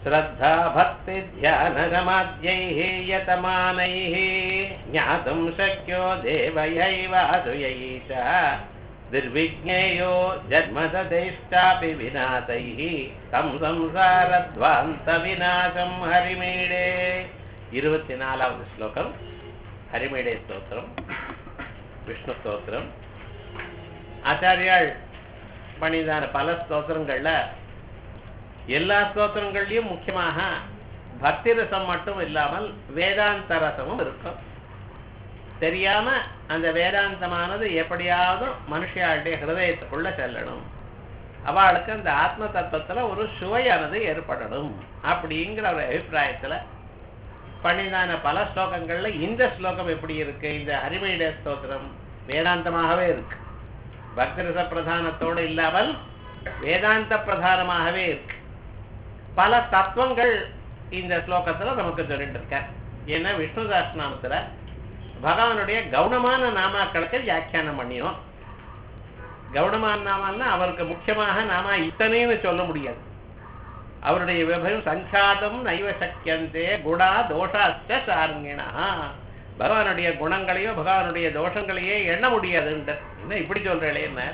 श्रद्धा भक्तिध्यानसमाद्यैः यतमानैः ज्ञातुं शक्यो देवयैव असुयैः च निर्विज्ञेयो जन्मसदैश्चापि विनाशैः तं संसारध्वान्तविनाशं हरिमीडे இருபத்தி நாலாவது ஸ்லோகம் ஹரிமேடே ஸ்தோத்திரம் விஷ்ணு ஸ்தோத்திரம் ஆச்சாரியால் பண்ணிதான பல ஸ்தோத்திரங்கள்ல எல்லா ஸ்தோத்திரங்கள்லயும் முக்கியமாக பக்தி ரசம் மட்டும் இல்லாமல் வேதாந்த ரசமும் இருக்கும் தெரியாம அந்த வேதாந்தமானது எப்படியாவது மனுஷியாளுடைய ஹிருதயத்துக்குள்ள செல்லணும் அவளுக்கு அந்த ஆத்ம தத்துவத்துல ஒரு சுவையானது ஏற்படணும் அப்படிங்கிற ஒரு அபிப்பிராயத்துல பண்ணிதான பல ஸ்லோகங்கள்ல இந்த ஸ்லோகம் எப்படி இருக்கு இந்த ஹரிமேட ஸ்தோத்திரம் வேதாந்தமாகவே இருக்கு பக்திரச பிரதானத்தோடு இல்லாமல் வேதாந்த பிரதானமாகவே இருக்கு பல தத்துவங்கள் இந்த ஸ்லோகத்துல நமக்கு சொல்லிட்டு இருக்க ஏன்னா விஷ்ணு சாஸ்திரநாமத்துல பகவானுடைய கவுனமான நாமாக்களுக்கு வியாக்கியானம் பண்ணினோம் கவுனமான நாமான்னா அவருக்கு முக்கியமாக நாமா இத்தனைன்னு சொல்ல முடியாது அவருடைய விபயம் சங்காதம் நைவ சக்கியந்தே குணா தோஷாச்ச சாருங்கினா பகவானுடைய குணங்களையோ பகவானுடைய தோஷங்களையே எண்ண முடியாதுன்ற என்ன இப்படி சொல்றேன் என்ன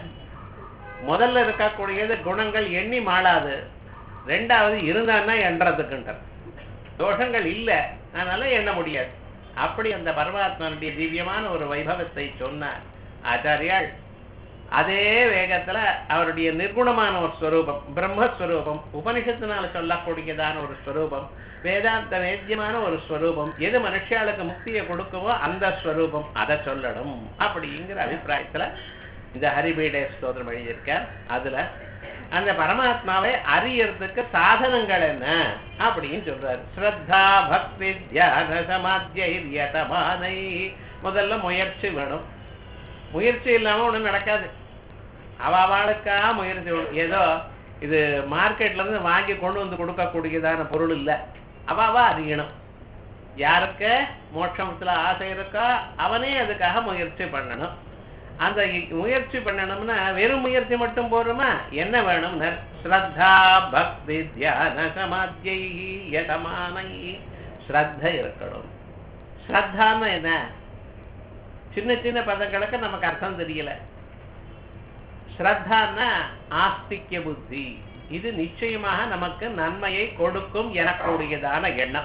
முதல்ல இருக்கக்கூடியது குணங்கள் எண்ணி மாளாது ரெண்டாவது இருந்தான்னா எண்றதுக்குன்ற தோஷங்கள் இல்லை அதனால எண்ண முடியாது அப்படி அந்த பரமாத்மனுடைய திவ்யமான ஒரு வைபவத்தை சொன்னார் ஆச்சாரியால் அதே வேகத்துல அவருடைய நிர்குணமான ஒரு ஸ்வரூபம் பிரம்மஸ்வரூபம் உபனிஷத்தினால சொல்லக்கூடியதான ஒரு ஸ்வரூபம் வேதாந்த வேத்தியமான ஒரு ஸ்வரூபம் எது மனுஷாளுக்கு முக்தியை கொடுக்குமோ அந்த ஸ்வரூபம் அதை சொல்லணும் அப்படிங்கிற அபிப்பிராயத்துல இந்த ஹரிபீடே ஸ்தோத்திரம் எழுதியிருக்கார் அதுல அந்த பரமாத்மாவை அறியறதுக்கு சாதனங்கள் என்ன அப்படின்னு சொல்றாரு ஸ்ரத்தா பக்தி தியான சமாத்தியமானை முதல்ல முயற்சி வேணும் முயற்சி இல்லாம ஒண்ணும் நடக்காது அவளுக்கா முயற்சி வேணும் ஏதோ இது மார்க்கெட்ல இருந்து வாங்கி கொண்டு வந்து கொடுக்கக்கூடியதான பொருள் இல்ல அவாவா அறியணும் யாருக்கு மோட்சத்துல ஆசை இருக்கோ அவனே அதுக்காக முயற்சி பண்ணணும் அந்த முயற்சி பண்ணணும்னா வெறும் முயற்சி மட்டும் போருமா என்ன வேணும் ஸ்ரத்தா பக்தி தியான சமாத்தியை யதமானை ஸ்ரத்த இருக்கணும் ஸ்ரத்தான்னு என்ன சின்ன சின்ன பதங்களுக்கு நமக்கு அர்த்தம் தெரியல ஸ்ரத்தான்னா ஆஸ்திக்ய புத்தி இது நிச்சயமாக நமக்கு நன்மையை கொடுக்கும் எனக்கூடியதான எண்ணம்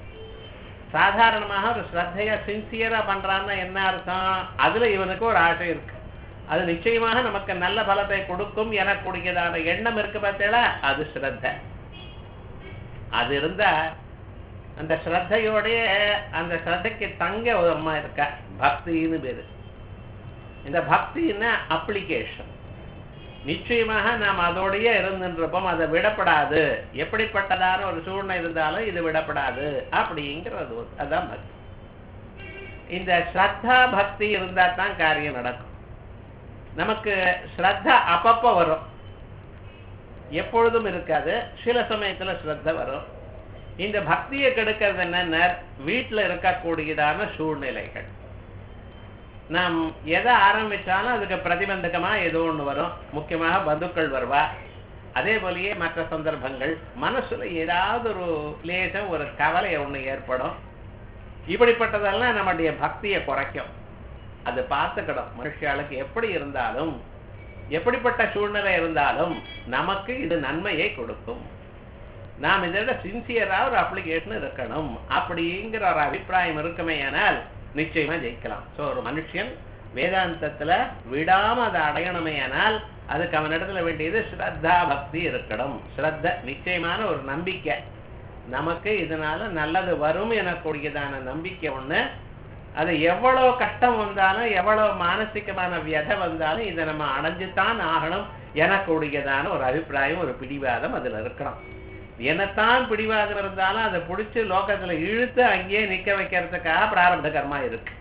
சாதாரணமாக ஒரு ஸ்ரத்தையா சின்சியரா பண்றான்னா என்ன அர்த்தம் அதுல இவனுக்கு ஒரு ஆசை இருக்கு அது நிச்சயமாக நமக்கு நல்ல பலத்தை கொடுக்கும் எனக்கூடியதான எண்ணம் இருக்கு பார்த்தீங்களா அது ஸ்ரத்த அது இருந்தா அந்த ஸ்ரத்தையோடைய அந்த ஸ்ரத்தைக்கு தங்க ஒரு அம்மா இருக்கா பக்தின்னு பேரு இந்த பக்தின்னா அப்ளிகேஷன் நிச்சயமாக நாம் அதோடய இருந்துருப்போம் அதை விடப்படாது எப்படிப்பட்டதான ஒரு சூழ்நிலை இருந்தாலும் இது விடப்படாது அப்படிங்கிறது அதான் பக்தி இந்த ஸ்ரத்தா பக்தி இருந்தா தான் காரியம் நடக்கும் நமக்கு ஸ்ரத்தா அப்பப்போ வரும் எப்பொழுதும் இருக்காது சில சமயத்துல ஸ்ரத்த வரும் இந்த பக்தியை கெடுக்கிறது என்னென்ன வீட்டில் இருக்கக்கூடியதான சூழ்நிலைகள் நாம் எதை ஆரம்பிச்சாலும் அதுக்கு பிரதிபந்தகமா ஏதோ ஒண்ணு வரும் முக்கியமாக பந்துக்கள் வருவா அதே போலயே மற்ற சந்தர்ப்பங்கள் மனசுல ஏதாவது ஒரு லேசம் ஒரு கவலை ஒண்ணு ஏற்படும் இப்படிப்பட்டதெல்லாம் நம்முடைய பக்தியை குறைக்கும் அது பார்த்துக்கணும் மனுஷாளுக்கு எப்படி இருந்தாலும் எப்படிப்பட்ட சூழ்நிலை இருந்தாலும் நமக்கு இது நன்மையை கொடுக்கும் நாம் இதோட சின்சியரா ஒரு அப்ளிகேஷன் இருக்கணும் அப்படிங்கிற ஒரு அபிப்பிராயம் இருக்குமே ஆனால் நிச்சயமா ஜெயிக்கலாம் சோ ஒரு மனுஷன் வேதாந்தத்துல விடாம அதை அடையணுமே ஆனால் அதுக்கு அவனிடத்துல வேண்டியது ஸ்ரத்தா பக்தி இருக்கணும் ஸ்ரத்த நிச்சயமான ஒரு நம்பிக்கை நமக்கு இதனால நல்லது வரும் எனக்கூடியதான நம்பிக்கை ஒண்ணு அது எவ்வளவு கஷ்டம் வந்தாலும் எவ்வளவு மானசிகமான வியதை வந்தாலும் இதை நம்ம அடைஞ்சுத்தான் ஆகணும் எனக்கூடியதான ஒரு அபிப்பிராயம் ஒரு பிடிவாதம் அதுல இருக்கணும் என்னத்தான் பிடிவாதம் இருந்தாலும் அதை பிடிச்சு லோகத்துல இழுத்து அங்கேயே நிக்க வைக்கிறதுக்காக பிராரப்த கர்மா இருக்கு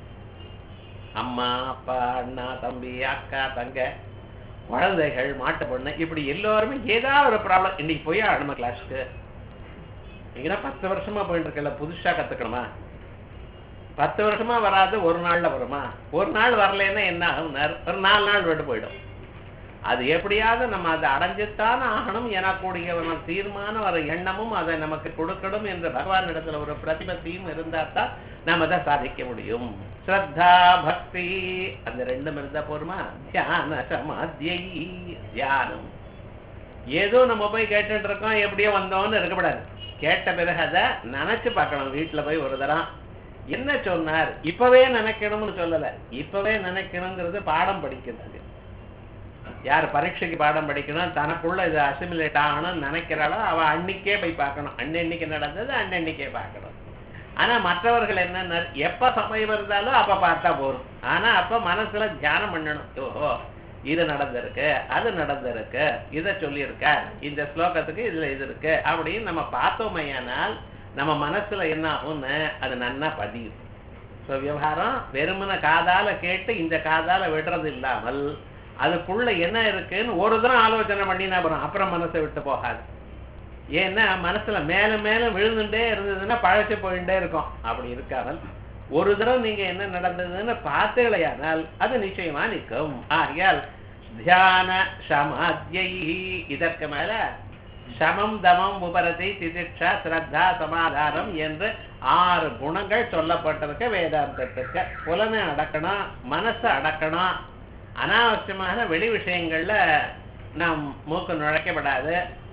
அம்மா அப்பா அண்ணா தம்பி அக்கா தங்க குழந்தைகள் மாட்டு பொண்ணு இப்படி எல்லோருமே ஏதாவது ஒரு ப்ராப்ளம் இன்னைக்கு போய் ஆடணும் கிளாஸ்க்கு இங்கன்னா பத்து வருஷமா போயிட்டு இருக்கல புதுசா கத்துக்கணுமா பத்து வருஷமா வராது ஒரு நாள்ல வருமா ஒரு நாள் வரலைன்னா என்ன ஆகும் ஒரு நாலு நாள் விட்டு போயிடும் அது எப்படியாவது நம்ம அதை அடைஞ்சுத்தான் ஆகணும் எனக்கூடிய ஒரு தீர்மானம் ஒரு எண்ணமும் அதை நமக்கு கொடுக்கணும் என்ற பகவான் இடத்துல ஒரு பிரதிபத்தியும் இருந்தா தான் நாம அதை சாதிக்க முடியும் ஸ்ரத்தா பக்தி அந்த ரெண்டும் இருந்தா போருமா தியான சமாத்தியை தியானம் ஏதோ நம்ம போய் கேட்டுட்டு இருக்கோம் எப்படியோ வந்தோம்னு இருக்கக்கூடாது கேட்ட பிறகு அதை நினைச்சு பார்க்கணும் வீட்டுல போய் ஒரு தரம் என்ன சொன்னார் இப்பவே நினைக்கணும்னு சொல்லல இப்பவே நினைக்கணுங்கிறது பாடம் படிக்கிறதுக்கு யார் பரீட்சைக்கு பாடம் படிக்கணும் தனக்குள்ள இது அசிமுலேட் ஆகணும்னு நினைக்கிறாளோ அவ அன்னைக்கே போய் பார்க்கணும் அன்னன்னைக்கு நடந்தது அன்னன்னைக்கே பார்க்கணும் ஆனா மற்றவர்கள் என்ன எப்ப சமயம் இருந்தாலும் அப்ப பார்த்தா போதும் ஆனா அப்ப மனசுல தியானம் பண்ணணும் ஓஹோ இது நடந்திருக்கு அது நடந்திருக்கு இதை சொல்லியிருக்கார் இந்த ஸ்லோகத்துக்கு இதுல இது இருக்கு அப்படின்னு நம்ம பார்த்தோமையானால் நம்ம மனசுல என்ன ஆகும்னு அது நன்னா பதியும் ஸோ விவகாரம் வெறுமன காதால கேட்டு இந்த காதால விடுறது இல்லாமல் அதுக்குள்ள என்ன இருக்குன்னு ஒரு தரம் ஆலோசனை பண்ணினா அப்புறம் அப்புறம் மனசை விட்டு போகாது ஏன்னா மனசுல மேல மேல விழுந்துட்டே இருந்ததுன்னா பழச்சு போயிட்டே இருக்கும் அப்படி இருக்காமல் ஒரு தடவை நீங்க என்ன நடந்ததுன்னு பார்த்தீங்களேயானால் அது நிச்சயமா நிற்கும் ஆகையால் தியான சமாத்தியை இதற்கு மேல சமம் தமம் உபரதி திதிட்சா ஸ்ரத்தா சமாதானம் என்று ஆறு குணங்கள் சொல்லப்பட்டிருக்க வேதாந்தத்துக்கு புலனை அடக்கணும் மனசை அடக்கணும் அனாவசியமான வெளி விஷயங்கள்ல நாம் மூக்கு நுழைக்கப்படாது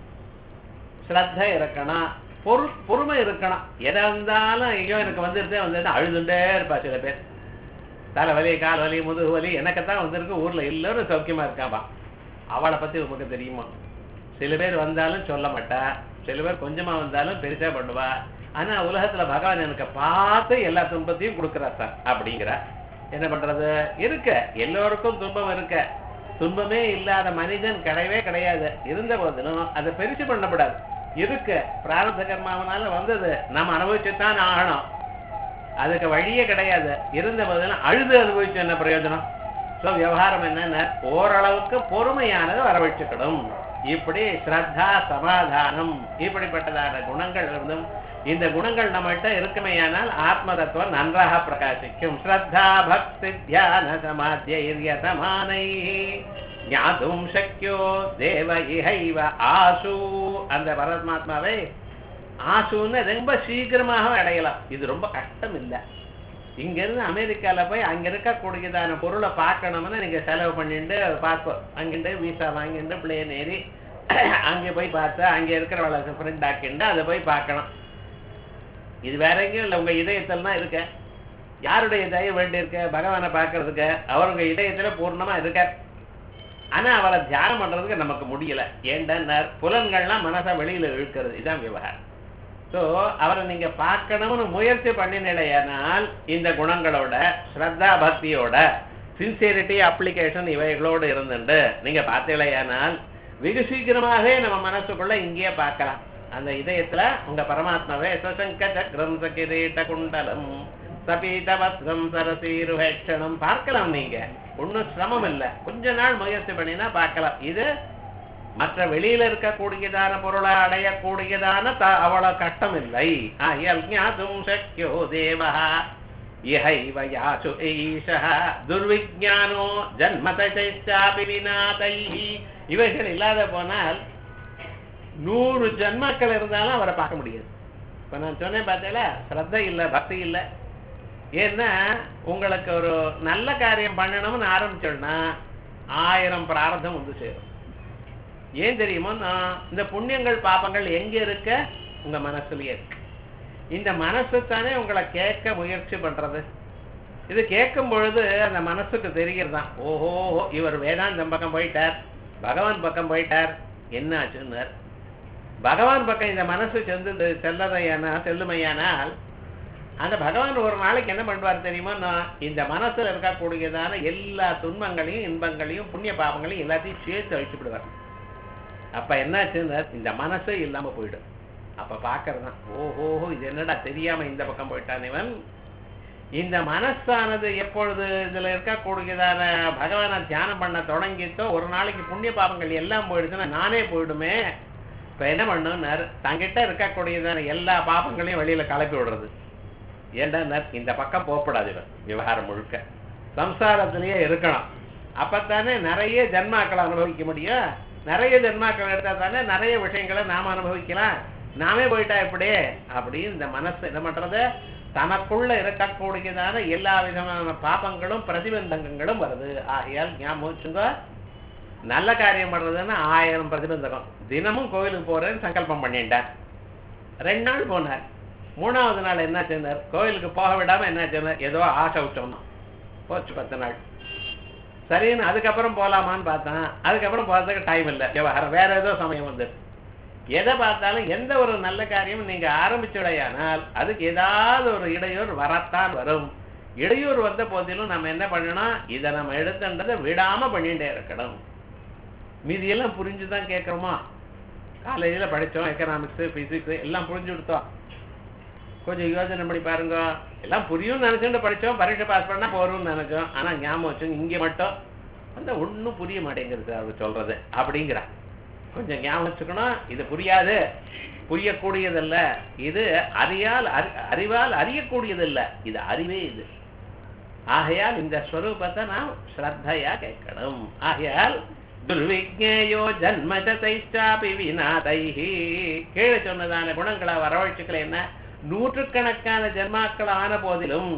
ஸ்ரத்த இருக்கணும் பொறு பொறுமை இருக்கணும் எதா இருந்தாலும் ஐயோ எனக்கு வந்துருதே வந்துட்டு அழுதுண்டே இருப்பா சில பேர் தலைவலி கால் வலி முதுகு வலி எனக்குத்தான் வந்திருக்கு ஊர்ல எல்லாரும் சௌக்கியமா இருக்காப்பா அவளை பத்தி உமக்கு தெரியுமா சில பேர் வந்தாலும் சொல்ல மாட்டா சில பேர் கொஞ்சமா வந்தாலும் பெருசா பண்ணுவா ஆனா உலகத்துல பகவான் எனக்கு பார்த்து எல்லா துன்பத்தையும் கொடுக்குறா சார் அப்படிங்கிறா என்ன பண்றது இருக்க எல்லோருக்கும் துன்பம் இருக்க துன்பமே இல்லாத மனிதன் கிடையவே கிடையாது இருந்த போதிலும் அதை பெருசு பண்ணப்படாது இருக்க பிராரத கர்மாவனால வந்தது நம்ம அனுபவிச்சுத்தான் ஆகணும் அதுக்கு வழியே கிடையாது இருந்த போதிலும் அழுது அனுபவிச்சு என்ன பிரயோஜனம் ஸோ விவகாரம் என்னன்னா ஓரளவுக்கு பொறுமையானது வரவழைச்சுக்கணும் இப்படி ஸ்ரத்தா சமாதானம் இப்படிப்பட்டதான குணங்கள் இருந்தும் இந்த குணங்கள் நம்மகிட்ட இருக்குமேயானால் ஆத்ம தத்துவம் நன்றாக பிரகாசிக்கும் ஸ்ரத்தா பக்தி தியான சமாத்திய சமானை ஞாதும் சக்கியோ தேவ இஹைவ ஆசு அந்த பரமாத்மாவை ஆசுன்னு ரொம்ப சீக்கிரமாக அடையலாம் இது ரொம்ப கஷ்டம் இல்லை இங்கிருந்து அமெரிக்கால போய் அங்க இருக்கக்கூடியதான பொருளை பார்க்கணும்னு நீங்க செலவு பண்ணிட்டு பார்ப்போம் அங்கிட்டு வீசா வாங்கிட்டு பிளேன் ஏறி அங்கே போய் பார்த்து அங்க இருக்கிறவளை ஃப்ரெண்ட் ஆக்கிண்டு அதை போய் பார்க்கணும் இது வேற எங்கேயும் இல்லை உங்க இதயத்தில் தான் இருக்க யாருடைய தயவு வேண்டி இருக்க பகவானை பார்க்கறதுக்கு அவருங்க இதயத்துல பூர்ணமா இருக்க ஆனா அவளை தியானம் பண்றதுக்கு நமக்கு முடியல ஏண்டா புலன்கள்லாம் மனசை வெளியில இழுக்கிறது இதான் விவகாரம் ஸோ அவரை நீங்க பார்க்கணும்னு முயற்சி பண்ணினிலையானால் இந்த குணங்களோட ஸ்ரத்தா பக்தியோட சின்சியரிட்டி அப்ளிகேஷன் இவைகளோடு இருந்துட்டு நீங்க பார்த்தீங்களேயானால் வெகு சீக்கிரமாகவே நம்ம மனசுக்குள்ள இங்கேயே பார்க்கலாம் அந்த இதயத்துல உங்க பரமாத்மாவே சசங்க சக்கரம் சகிரீட்ட குண்டலம் சபீதவத்ரம் சரசீருஹேட்சணம் பார்க்கலாம் நீங்க ஒன்றும் சிரமம் இல்லை கொஞ்ச நாள் முயற்சி பண்ணினா பார்க்கலாம் இது மற்ற வெளியில இருக்கக்கூடியதான பொருளை அடையக்கூடியதான த- அவ்வளவு கஷ்டம் இல்லை ஆகியால் ஞாதும் சக்கியோ தேவா இஹைவ யாசு ஈஷः துர்விஜானோ ஜன்மதாபி விநாதைஹி இவைகள் இல்லாத போனால் நூறு ஜன்மக்கள் இருந்தாலும் அவரை பார்க்க முடியாது இப்ப நான் சொன்னேன் பார்த்தீங்களா ஸ்ரத்த இல்லை பக்தி இல்லை ஏன்னா உங்களுக்கு ஒரு நல்ல காரியம் பண்ணணும்னு ஆரம்பிச்சோம்னா ஆயிரம் பிராரதம் வந்து சேரும் ஏன் தெரியுமோ நான் இந்த புண்ணியங்கள் பாபங்கள் எங்க இருக்க உங்க மனசுலயே இருக்கு இந்த மனசு தானே உங்களை கேட்க முயற்சி பண்றது இது கேட்கும் பொழுது அந்த மனசுக்கு தெரிகிறதான் ஓஹோ இவர் வேதாந்தம் பக்கம் போயிட்டார் பகவான் பக்கம் போயிட்டார் என்ன ஆச்சுன்னார் பகவான் பக்கம் இந்த மனசு சென்று செல்லதையானா செல்லுமையானால் அந்த பகவான் ஒரு நாளைக்கு என்ன பண்ணுவார் தெரியுமா நான் இந்த மனசுல இருக்கக்கூடியதான எல்லா துன்பங்களையும் இன்பங்களையும் புண்ணிய பாபங்களையும் எல்லாத்தையும் சேர்த்து அழிச்சு விடுவார் அப்ப என்னாச்சுன்னா இந்த மனசே இல்லாம போயிடும் அப்ப பாக்குறதுதான் ஓஹோ இது என்னடா தெரியாம இந்த பக்கம் போயிட்டான் இவன் இந்த மனசானது எப்பொழுது இதுல இருக்கக்கூடியதான பகவானை தியானம் பண்ண தொடங்கிட்டோ ஒரு நாளைக்கு புண்ணிய பாபங்கள் எல்லாம் போயிடுச்சுன்னா நானே போயிடுமே இப்ப என்ன பண்ணுனார் தங்கிட்ட இருக்கக்கூடியதான எல்லா பாபங்களையும் வெளியில கலப்பி விடுறது ஏன்டா இந்த பக்கம் போகப்படாது இவன் விவகாரம் முழுக்க சம்சாரத்திலேயே இருக்கணும் அப்பத்தானே நிறைய ஜென்மாக்களை அனுபவிக்க முடியும் நிறைய ஜென்மாக்கள் எடுத்தா தானே நிறைய விஷயங்களை நாம அனுபவிக்கலாம் நாமே போயிட்டா எப்படி அப்படின்னு இந்த மனசு என்ன பண்றது தனக்குள்ள இருக்கக்கூடியதான எல்லா விதமான பாபங்களும் பிரதிபந்தகங்களும் வருது ஆகையால் ஞாபகம் வச்சுங்க நல்ல காரியம் பண்றதுன்னா ஆயிரம் பிரதிபந்தகம் தினமும் கோயிலுக்கு போறேன்னு சங்கல்பம் பண்ணிட்டார் ரெண்டு நாள் போனார் மூணாவது நாள் என்ன சொன்னார் கோயிலுக்கு போக விடாம என்ன சொன்னார் ஏதோ ஆசை விட்டோம்னா போச்சு பத்து நாள் சரின்னு அதுக்கப்புறம் போலாமான்னு பார்த்தேன் அதுக்கப்புறம் போகிறதுக்கு டைம் இல்லை விவகாரம் வேற ஏதோ சமயம் வந்து எதை பார்த்தாலும் எந்த ஒரு நல்ல காரியமும் நீங்க ஆரம்பிச்சுடையானால் அதுக்கு ஏதாவது ஒரு இடையூறு வரத்தான் வரும் இடையூறு வந்த போதிலும் நம்ம என்ன பண்ணணும் இதை நம்ம எடுத்துன்றதை விடாம பண்ணிட்டே இருக்கணும் மீதியெல்லாம் புரிஞ்சுதான் கேட்குறோமா காலேஜில் படித்தோம் எக்கனாமிக்ஸு ஃபிசிக்ஸு எல்லாம் புரிஞ்சு கொடுத்தோம் கொஞ்சம் யோசனை பண்ணி பாருங்க எல்லாம் புரியும்னு நினச்சிட்டு படித்தோம் பரீட்சை பாஸ் பண்ணால் போகிறோம்னு நினைச்சோம் ஆனால் ஞாபகம் வச்சுங்க இங்கே மட்டும் அந்த ஒன்றும் புரிய மாட்டேங்கிறது அவர் சொல்கிறது அப்படிங்கிறா கொஞ்சம் ஞாபகம் வச்சுக்கணும் இது புரியாது புரியக்கூடியதல்ல இது அறியால் அறி அறிவால் அறியக்கூடியதல்ல இது அறிவே இது ஆகையால் இந்த ஸ்வரூபத்தை நாம் ஸ்ரத்தையா கேட்கணும் ஆகையால் துர்விஜேயோ ஜன்மஜதைச்சாபி வினாதைஹி கீழே சொன்னதான குணங்களை வரவழைச்சுக்கல என்ன நூற்றுக்கணக்கான ஜென்மாக்கள் ஆன போதிலும்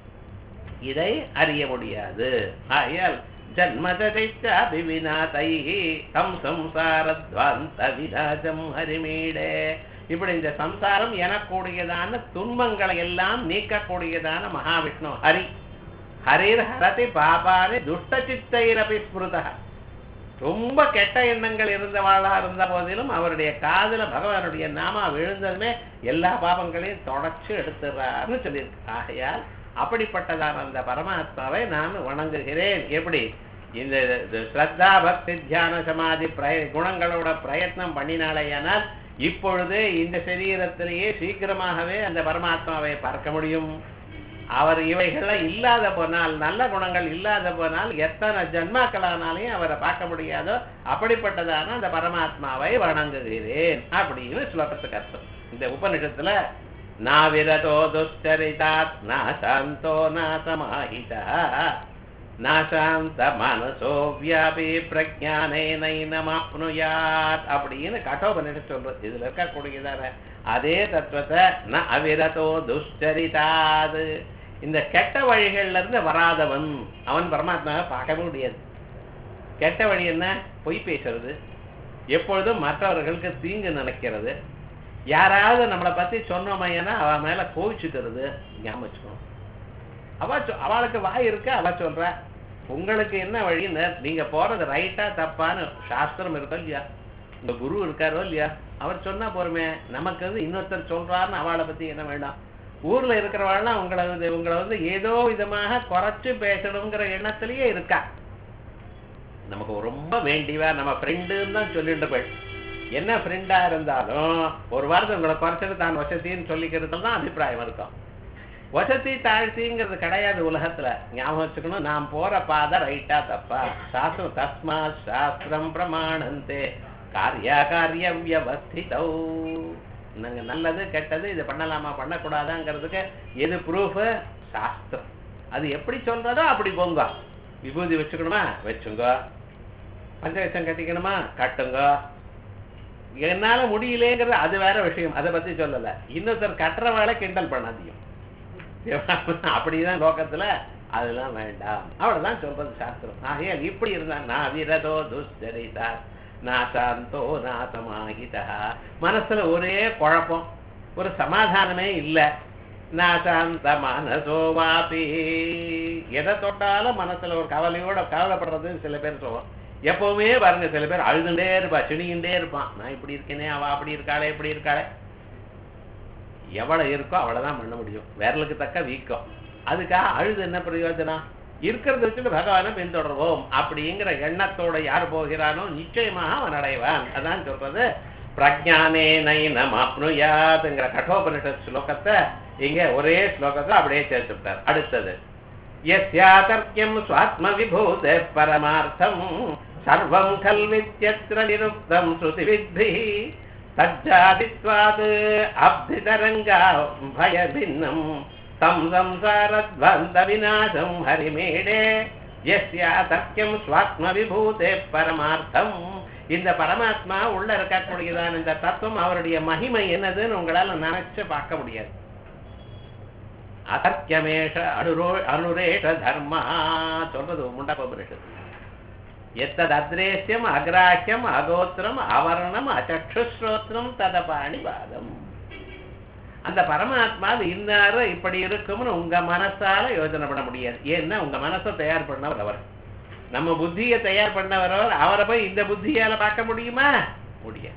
இதை அறிய முடியாது ஆகையால் ஜன்மஜதைச்சாபி வினாதைஹி தம் சம்சாரத்வாந்த விராஜம் ஹரிமீடே இப்படி இந்த சம்சாரம் எனக்கூடியதான துன்பங்களை எல்லாம் நீக்கக்கூடியதான மகாவிஷ்ணு ஹரி ஹரிர் ஹரதி பாபானி துஷ்ட சித்தைரபி ஸ்மிருதா ரொம்ப கெட்ட எண்ணங்கள் இருந்தவாளா இருந்த போதிலும் அவருடைய காதுல பகவானுடைய நாமா விழுந்ததுமே எல்லா பாபங்களையும் தொடச்சு எடுத்துறாருன்னு சொல்லியிருக்கு ஆகையால் அப்படிப்பட்டதான அந்த பரமாத்மாவை நான் வணங்குகிறேன் எப்படி இந்த இது ஸ்ரத்தா பக்தி தியான சமாதி பிரய குணங்களோட பிரயத்னம் பண்ணினாலேயானால் இப்பொழுது இந்த சரீரத்திலேயே சீக்கிரமாகவே அந்த பரமாத்மாவை பார்க்க முடியும் அவர் இவைகள்லாம் இல்லாத போனால் நல்ல குணங்கள் இல்லாத போனால் எத்தனை ஜன்மாக்களானாலையும் அவரை பார்க்க முடியாதோ அப்படிப்பட்டதான அந்த பரமாத்மாவை வணங்குகிறேன் அப்படின்னு ஸ்லோகத்துக்கு அர்த்தம் இந்த உபனிஷத்துல நாவிரதோ துஷ்டரிதாத் நாசாந்தோ நாசமாஹிதா நாசாந்த மனசோ வியாபி பிரஜானே நைனமாப்னுயாத் அப்படின்னு கட்டோபனிஷம் சொல்றது இதுல இருக்கக்கூடியதான அதே தத்துவத்தை ந அவிரதோ துஷ்டரிதாது இந்த கெட்ட வழிகள்ல இருந்து வராதவன் அவன் பரமாத்மாவை பார்க்கவே முடியாது கெட்ட வழி என்ன பொய் பேசுறது எப்பொழுதும் மற்றவர்களுக்கு தீங்கு நினைக்கிறது யாராவது நம்மளை பத்தி சொன்னோமையனா அவ மேல கோவிச்சுக்கிறது ஞாபகம் வச்சுக்கணும் அவ சொ- அவளுக்கு வாய் இருக்கு அவ சொல்றா உங்களுக்கு என்ன வழின்னு நீங்க போறது ரைட்டா தப்பான்னு சாஸ்திரம் இருக்கோ இல்லையா உங்க குரு இருக்காரோ இல்லையா அவர் சொன்னா போருமே நமக்கு வந்து இன்னொருத்தர் சொல்றாருன்னு அவளை பத்தி என்ன வேண்டாம் ஊர்ல இருக்கிறவாள்லாம் உங்களை வந்து உங்களை வந்து ஏதோ விதமாக குறைச்சு பேசணுங்கிற எண்ணத்திலேயே இருக்கா நமக்கு ரொம்ப வேண்டிவா நம்ம ஃப்ரெண்டுன்னு தான் சொல்லிட்டு போய் என்ன ஃப்ரெண்டா இருந்தாலும் ஒரு வாரத்தை உங்களை குறைச்சிட்டு தான் வசதின்னு சொல்லிக்கிறதுல தான் அபிப்பிராயம் இருக்கும் வசதி தாழ்த்திங்கிறது கிடையாது உலகத்துல ஞாபகம் வச்சுக்கணும் நாம் போற பாதை ரைட்டா தப்பா சாஸ்திரம் தஸ்மா சாஸ்திரம் பிரமாணந்தே காரியா காரிய வியவஸ்திதௌ நாங்க நல்லது கெட்டது இது பண்ணலாமா பண்ணக்கூடாதாங்கிறதுக்கு எது ப்ரூஃப் சாஸ்திரம் அது எப்படி சொல்றதோ அப்படி போங்க விபூதி வச்சுக்கணுமா வச்சுங்க பஞ்சகச்சம் கட்டிக்கணுமா கட்டுங்க என்னால முடியலேங்கிறது அது வேற விஷயம் அதை பத்தி சொல்லல இன்னொருத்தர் கட்டுற வேலை கிண்டல் பண்ணாதீங்க அப்படிதான் லோகத்துல அதெல்லாம் வேண்டாம் அவ்வளவுதான் சொல்றது சாஸ்திரம் ஆகையால் இப்படி இருந்தா நான் விரதோ துஷ்டரிதா நாசாந்தோ நாசமாகிதா மனசுல ஒரே குழப்பம் ஒரு சமாதானமே இல்லை நாசாந்த மனசோ வாபி எதை தொட்டாலும் மனசுல ஒரு கவலையோட கவலைப்படுறது சில பேர் சொல்லுவோம் எப்பவுமே பாருங்க சில பேர் அழுதுண்டே இருப்பா சிணிகிண்டே இருப்பான் நான் இப்படி இருக்கேனே அவ அப்படி இருக்காளே இப்படி இருக்காளே எவ்வளவு இருக்கோ அவ்வளவுதான் பண்ண முடியும் விரலுக்கு தக்க வீக்கம் அதுக்காக அழுது என்ன பிரயோஜனம் இருக்கிறத வச்சுட்டு பகவானை பின்தொடர்வோம் அப்படிங்கிற எண்ணத்தோட யார் போகிறானோ நிச்சயமாக அவன் அடைவான் அதான் சொல்றது பிரஜானே நைனம் அப்னுயாதுங்கிற கட்டோபனிஷத் ஸ்லோகத்தை இங்க ஒரே ஸ்லோகத்தை அப்படியே சேர்த்துட்டார் அடுத்தது யஸ்யாதர்க்கியம் ஸ்வாத்ம விபூத பரமார்த்தம் சர்வம் கல்வித்யத்ர நிருக்தம் ஸ்ருதிவித்பிः தஜ்ஜாதித்வாத் அப்திதரங்கா பயபின்னம் தம் சம்சாரத்வந்த விநாசம் ஹரிமேடே எஸ்யா சத்தியம் ஸ்வாத்ம விபூதே பரமார்த்தம் இந்த பரமாத்மா உள்ள இருக்கக்கூடியதான் இந்த தத்துவம் அவருடைய மகிமை என்னதுன்னு உங்களால நினைச்சு பார்க்க முடியாது அசத்தியமேஷ அனுரோ அனுரேஷ தர்மா சொல்றது முண்டபுருஷன் எத்தது அத்ரேசியம் அக்ராஹ்யம் அகோத்திரம் அவர்ணம் அச்சக்ஷுஸ்ரோத்திரம் ததபாணிவாதம் அந்த பரமாத்மா இன்னார இப்படி இருக்கும்னு உங்க மனசால யோசனை பண்ண முடியாது ஏன்னா உங்க மனசை தயார் பண்ணவர் அவர் நம்ம புத்தியை தயார் பண்ணவர் அவர் அவரை போய் இந்த புத்தியால பார்க்க முடியுமா முடியாது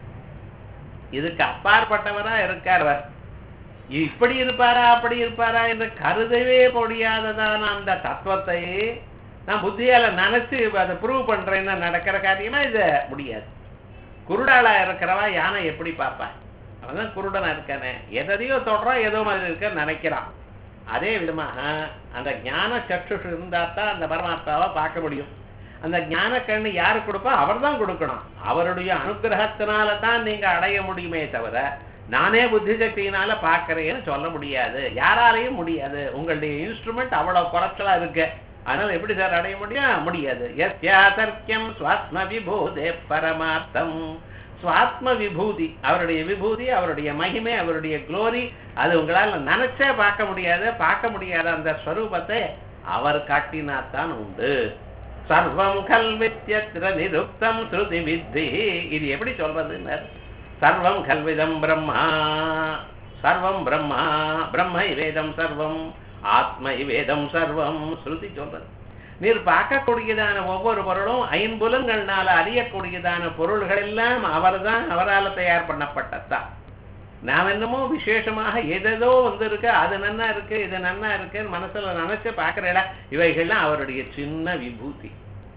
இதுக்கு அப்பாற்பட்டவரா இருக்கார் அவர் இப்படி இருப்பாரா அப்படி இருப்பாரா என்று கருதவே முடியாததான அந்த தத்துவத்தை நான் புத்தியால நினைச்சு அதை ப்ரூவ் பண்றேன்னா நடக்கிற காரியமா இது முடியாது குருடாளா இருக்கிறவா யானை எப்படி பார்ப்பா அவன் குருடனா இருக்கானே எதையோ தொடறான் ஏதோ மாதிரி இருக்க நினைக்கிறான் அதே விதமாக அந்த ஞான சக்ஷுஷ் இருந்தா தான் அந்த பரமாத்மாவை பார்க்க முடியும் அந்த ஞான கண்ணு யாரு கொடுப்பா அவர் தான் கொடுக்கணும் அவருடைய அனுகிரகத்தினால தான் நீங்க அடைய முடியுமே தவிர நானே புத்தி சக்தியினால பார்க்கறேன்னு சொல்ல முடியாது யாராலையும் முடியாது உங்களுடைய இன்ஸ்ட்ருமெண்ட் அவ்வளவு குறைச்சலா இருக்கு அதனால எப்படி சார் அடைய முடியும் முடியாது எஸ்யா தர்க்கியம் சுவாத்ம விபூதே பரமார்த்தம் சுவாத்ம விபூதி அவருடைய விபூதி அவருடைய மகிமை அவருடைய குளோரி அது உங்களால் நினைச்சே பார்க்க முடியாது பார்க்க முடியாத அந்த ஸ்வரூபத்தை அவர் காட்டினாத்தான் உண்டு சர்வம் கல்வித்யத்திர நிருப்தம் ஸ்ருதி வித்தி இது எப்படி சொல்றதுன்னு சர்வம் கல்விதம் பிரம்மா சர்வம் பிரம்மா பிரம்ம வேதம் சர்வம் ஆத்ம வேதம் சர்வம் ஸ்ருதி சொல்றது நீர் பார்க்கக்கூடியதான ஒவ்வொரு பொருளும் ஐம்புலங்கள்னால அறியக்கூடியதான பொருள்கள் எல்லாம் அவர்தான் அவரால் தயார் பண்ணப்பட்டதுதான் நாம் என்னமோ விசேஷமாக எதோ வந்திருக்கு அது நன்னா இருக்கு இது நன்னா இருக்குன்னு மனசுல நினைச்சு பார்க்கறேடா இவைகள்லாம் அவருடைய சின்ன விபூதி